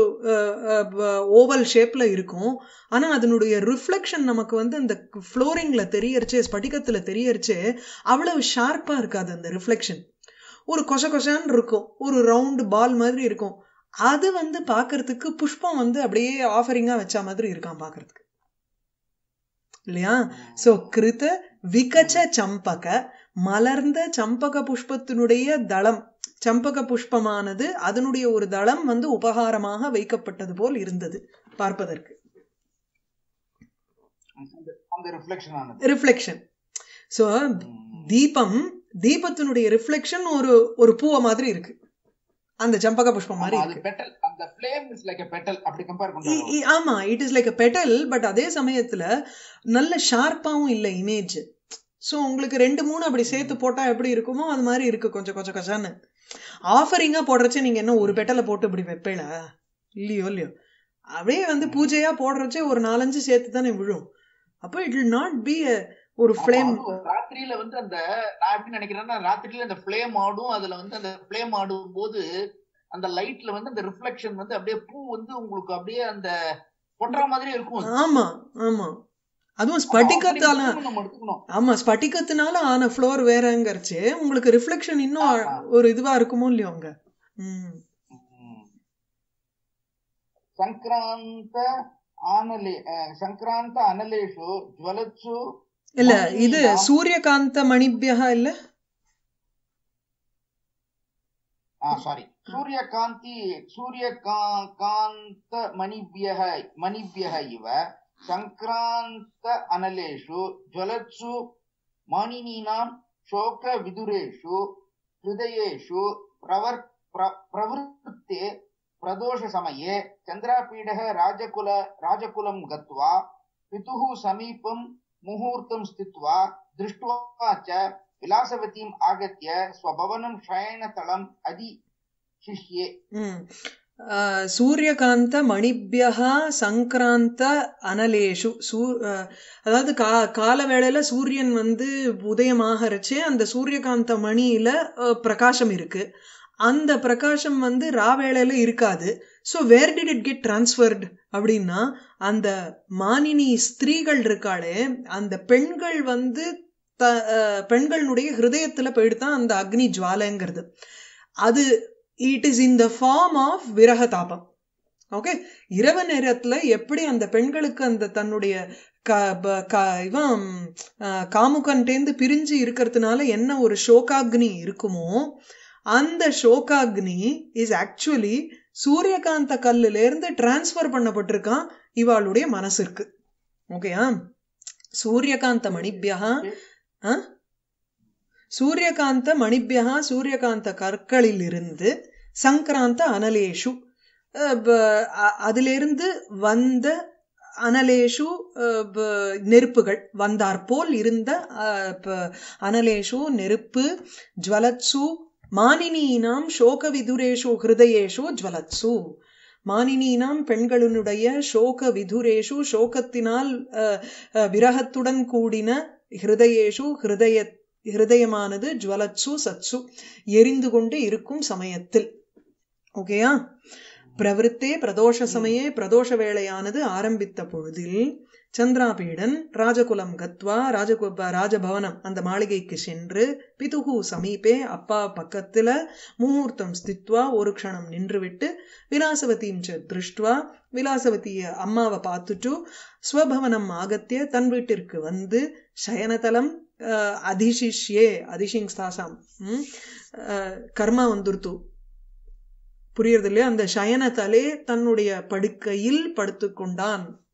ஓவல் ஷேப்ல இருக்கும் ஆனா அதனுடைய ரிஃப்ளெக்ஷன் நமக்கு வந்து அந்த ஃப்ளோரிங்ல தெரியறச்சு ஸ்படிகத்துல தெரியறச்சு அவ்வளவு ஷார்ப்பா இருக்காது அந்த ரிஃப்ளெக்ஷன் ஒரு கொச கொசன்னு இருக்கும் ஒரு ரவுண்ட் பால் மாதிரி இருக்கும் அது வந்து பார்க்கிறதுக்கு புஷ்பம் வந்து அப்படியே ஆஃபரிங்கா வச்ச மாதிரி இருக்கான் பார்க்கிறதுக்கு இல்லையா சோ கிருத விகச்ச சம்பக மலர்ந்த சம்பக புஷ்பத்தினுடைய தளம் சம்பக புஷ்பமானது அதனுடைய ஒரு தளம் வந்து உபகாரமாக வைக்கப்பட்டது போல் இருந்தது பார்ப்பதற்கு அந்த- அந்த ரிஃப்ளெக்ஷன் ஆனது ரிஃப்ளெக்ஷன் சோ ம். தீபம் தீபத்தினுடைய ரிஃப்ளெக்ஷன் ஒரு ஒரு பூவை மாதிரி இருக்கு அந்த சம்பக புஷ்பம் மாதிரி ஆமா, அது இருக்கு பெட்டல் அந்த ஃப்ளேம் இஸ் லைக் பெட்டல் அப்படி கம்பேர் இ- பண்றாங்க இ- ஆமா it is like a petal but அதே சமயத்துல நல்ல ஷார்ப்பாவும் இல்ல இமேஜ் ஸோ உங்களுக்கு ரெண்டு மூணு அப்படி சேர்த்து போட்டா எப்படி இருக்குமோ அது மாதிரி இருக்கு கொஞ்சம் கொஞ்சம் கொஞ்சம்னு ஆஃபரிங்கா போடுறச்சே நீங்க என்ன ஒரு பெட்டலை போட்டு இப்படி வைப்பேல இல்லையோ இல்லையோ அப்படியே வந்து பூஜையா போடுறச்சே ஒரு நாலஞ்சு சேர்த்து தானே விழும் அப்போ இட் வில் நாட் பி ஒரு ஆமா, ஃப்ளேம் அதுவும் ராத்திரியில வந்து அந்த நான் எப்படி நினைக்கிறேன்னா ராத்திரியில அந்த ஃபிளேம் ஆடும் அதுல வந்து அந்த ஃபிளேம் ஆடும் போது அந்த லைட்ல வந்து அந்த ரிஃப்ளெக்ஷன் வந்து அப்படியே பூ வந்து உங்களுக்கு அப்படியே அந்த கொட்டுற மாதிரி இருக்கும் அது. ஆமா ஆமா அதுவும் அப்ப ஸ்பட்டிகத்தால offering நம்ம எடுத்துக்கணும் ஆமா ஸ்பட்டிகத்தினால ஆன ஃப்ளோர் வேறங்கிறச்சு உங்களுக்கு ரிஃப்ளெக்ஷன் இன்னும் ஆமா. ஒரு இதுவா இருக்குமோ இல்லையோ அங்க ம் ம். சங்கராந்த ஆனலே அஹ், சங்கராந்த அனலேஷு ஜுவலத்சு இல்ல இது மணிநீனாம். சூரியகாந்த மணிபியா இல்ல ஆ சாரி சூரியகாந்தி சூரியகாந்த மணிபியக மணிபியக இவ சங்கராந்த அனலேஷு ஜுவலத்சு மாணினீனாம் शोक विदुरेषु हृदयेषु प्रवर् प्र, प्रवृत्ते प्रदोषसमये चन्द्रापीडः राजकुल राजकुलं गत्वा पितुः समीपं मुहूर्तं स्थित्वा दृष्ट्वा च विलासवतीम् आगत्य स्वभवनं शयनतलम् अधिशिष्ये ம் ஆஹ் சூரியகாந்த மணிபியா சங்கராந்த அனலேஷு சூ ஆஹ் அதாவது கா கால வேளையில சூரியன் வந்து உதயமாகறச்சே அந்த சூரியகாந்த மணியில ஆஹ் பிரகாசம் இருக்கு அந்த பிரகாசம் வந்து ராவேளையில இருக்காது so where did it get transferred அப்படின்னா அந்த மானினி ஸ்திரீகள் இருக்காளே அந்த பெண்கள் வந்து த ஆஹ் பெண்களுடைய ஹிருதயத்துல போயிடுதான் அந்த அக்னி ஜுவாலைங்கிறது அது it is in the form of விரக தாபம் ஓகே இரவு நேரத்துல எப்படி அந்த பெண்களுக்கு அந்த தன்னுடைய க ப- க- இவன் அஹ், காமுகன்டேந்து பிரிஞ்சு இருக்கிறதுனால என்ன ஒரு சோகாக்னி இருக்குமோ அந்த சோகாக்னி இஸ் ஆக்சுவலி சூரியகாந்த கல்லுல இருந்து டிரான்ஸ்ஃபர் பண்ணப்பட்டிருக்கான் இவாளுடைய மனசிற்கு ஓகேயா சூரியகாந்த மணிபியா ஆ? சூரியகாந்த மணிபியா சூரியகாந்த கற்களிலிருந்து சங்கராந்த அனலேஷு அஹ் ப- அ- அதிலிருந்து வந்த அனலேஷு அஹ் ப- நெருப்புகள் வந்தாற்போல் இருந்த அஹ், ப- அனலேஷு நெருப்பு ஜுவலத்சு மானினீனாம் சோக விதுரேஷு ஹிருதயேஷு ஜுவலத்சு மானினீனாம் பெண்களினுடைய சோக விதுரேஷு சோகத்தினால் அஹ், அஹ், விரகத்துடன் கூடின ஹிருதயேஷு ஹிருதய ஹிருதயமானது ஜுவலத்சு சத்சு எரிந்து கொண்டு இருக்கும் சமயத்தில் ஓகேயா பிரவருத்தே பிரதோஷ சமயே பிரதோஷ வேளையானது ஆரம்பித்த பொழுதில் சந்திராபீடன் ராஜகுலம் கத்வா ராஜகு ராஜபவனம் அந்த மாளிகைக்கு சென்று பிதுகு சமீபே அப்பா பக்கத்துல முகூர்த்தம் ஸ்தித்வா ஒரு க்ஷணம் நின்றுவிட்டு விலாசவதியும் ச திருஷ்டுவா விலாசவதிய அம்மாவை பார்த்துட்டு ஸ்வபவனம் ஆகத்திய தன் வீட்டிற்கு வந்து சயனதலம் அஹ், அதிசிஷ்யே அதிஷிங் ஸ்தாசாம் ம், அஹ், கர்மா வந்துருத்து புரியுறது இல்லையா அந்த சயனதலே தன்னுடைய படுக்கையில் படுத்துக்கொண்டான்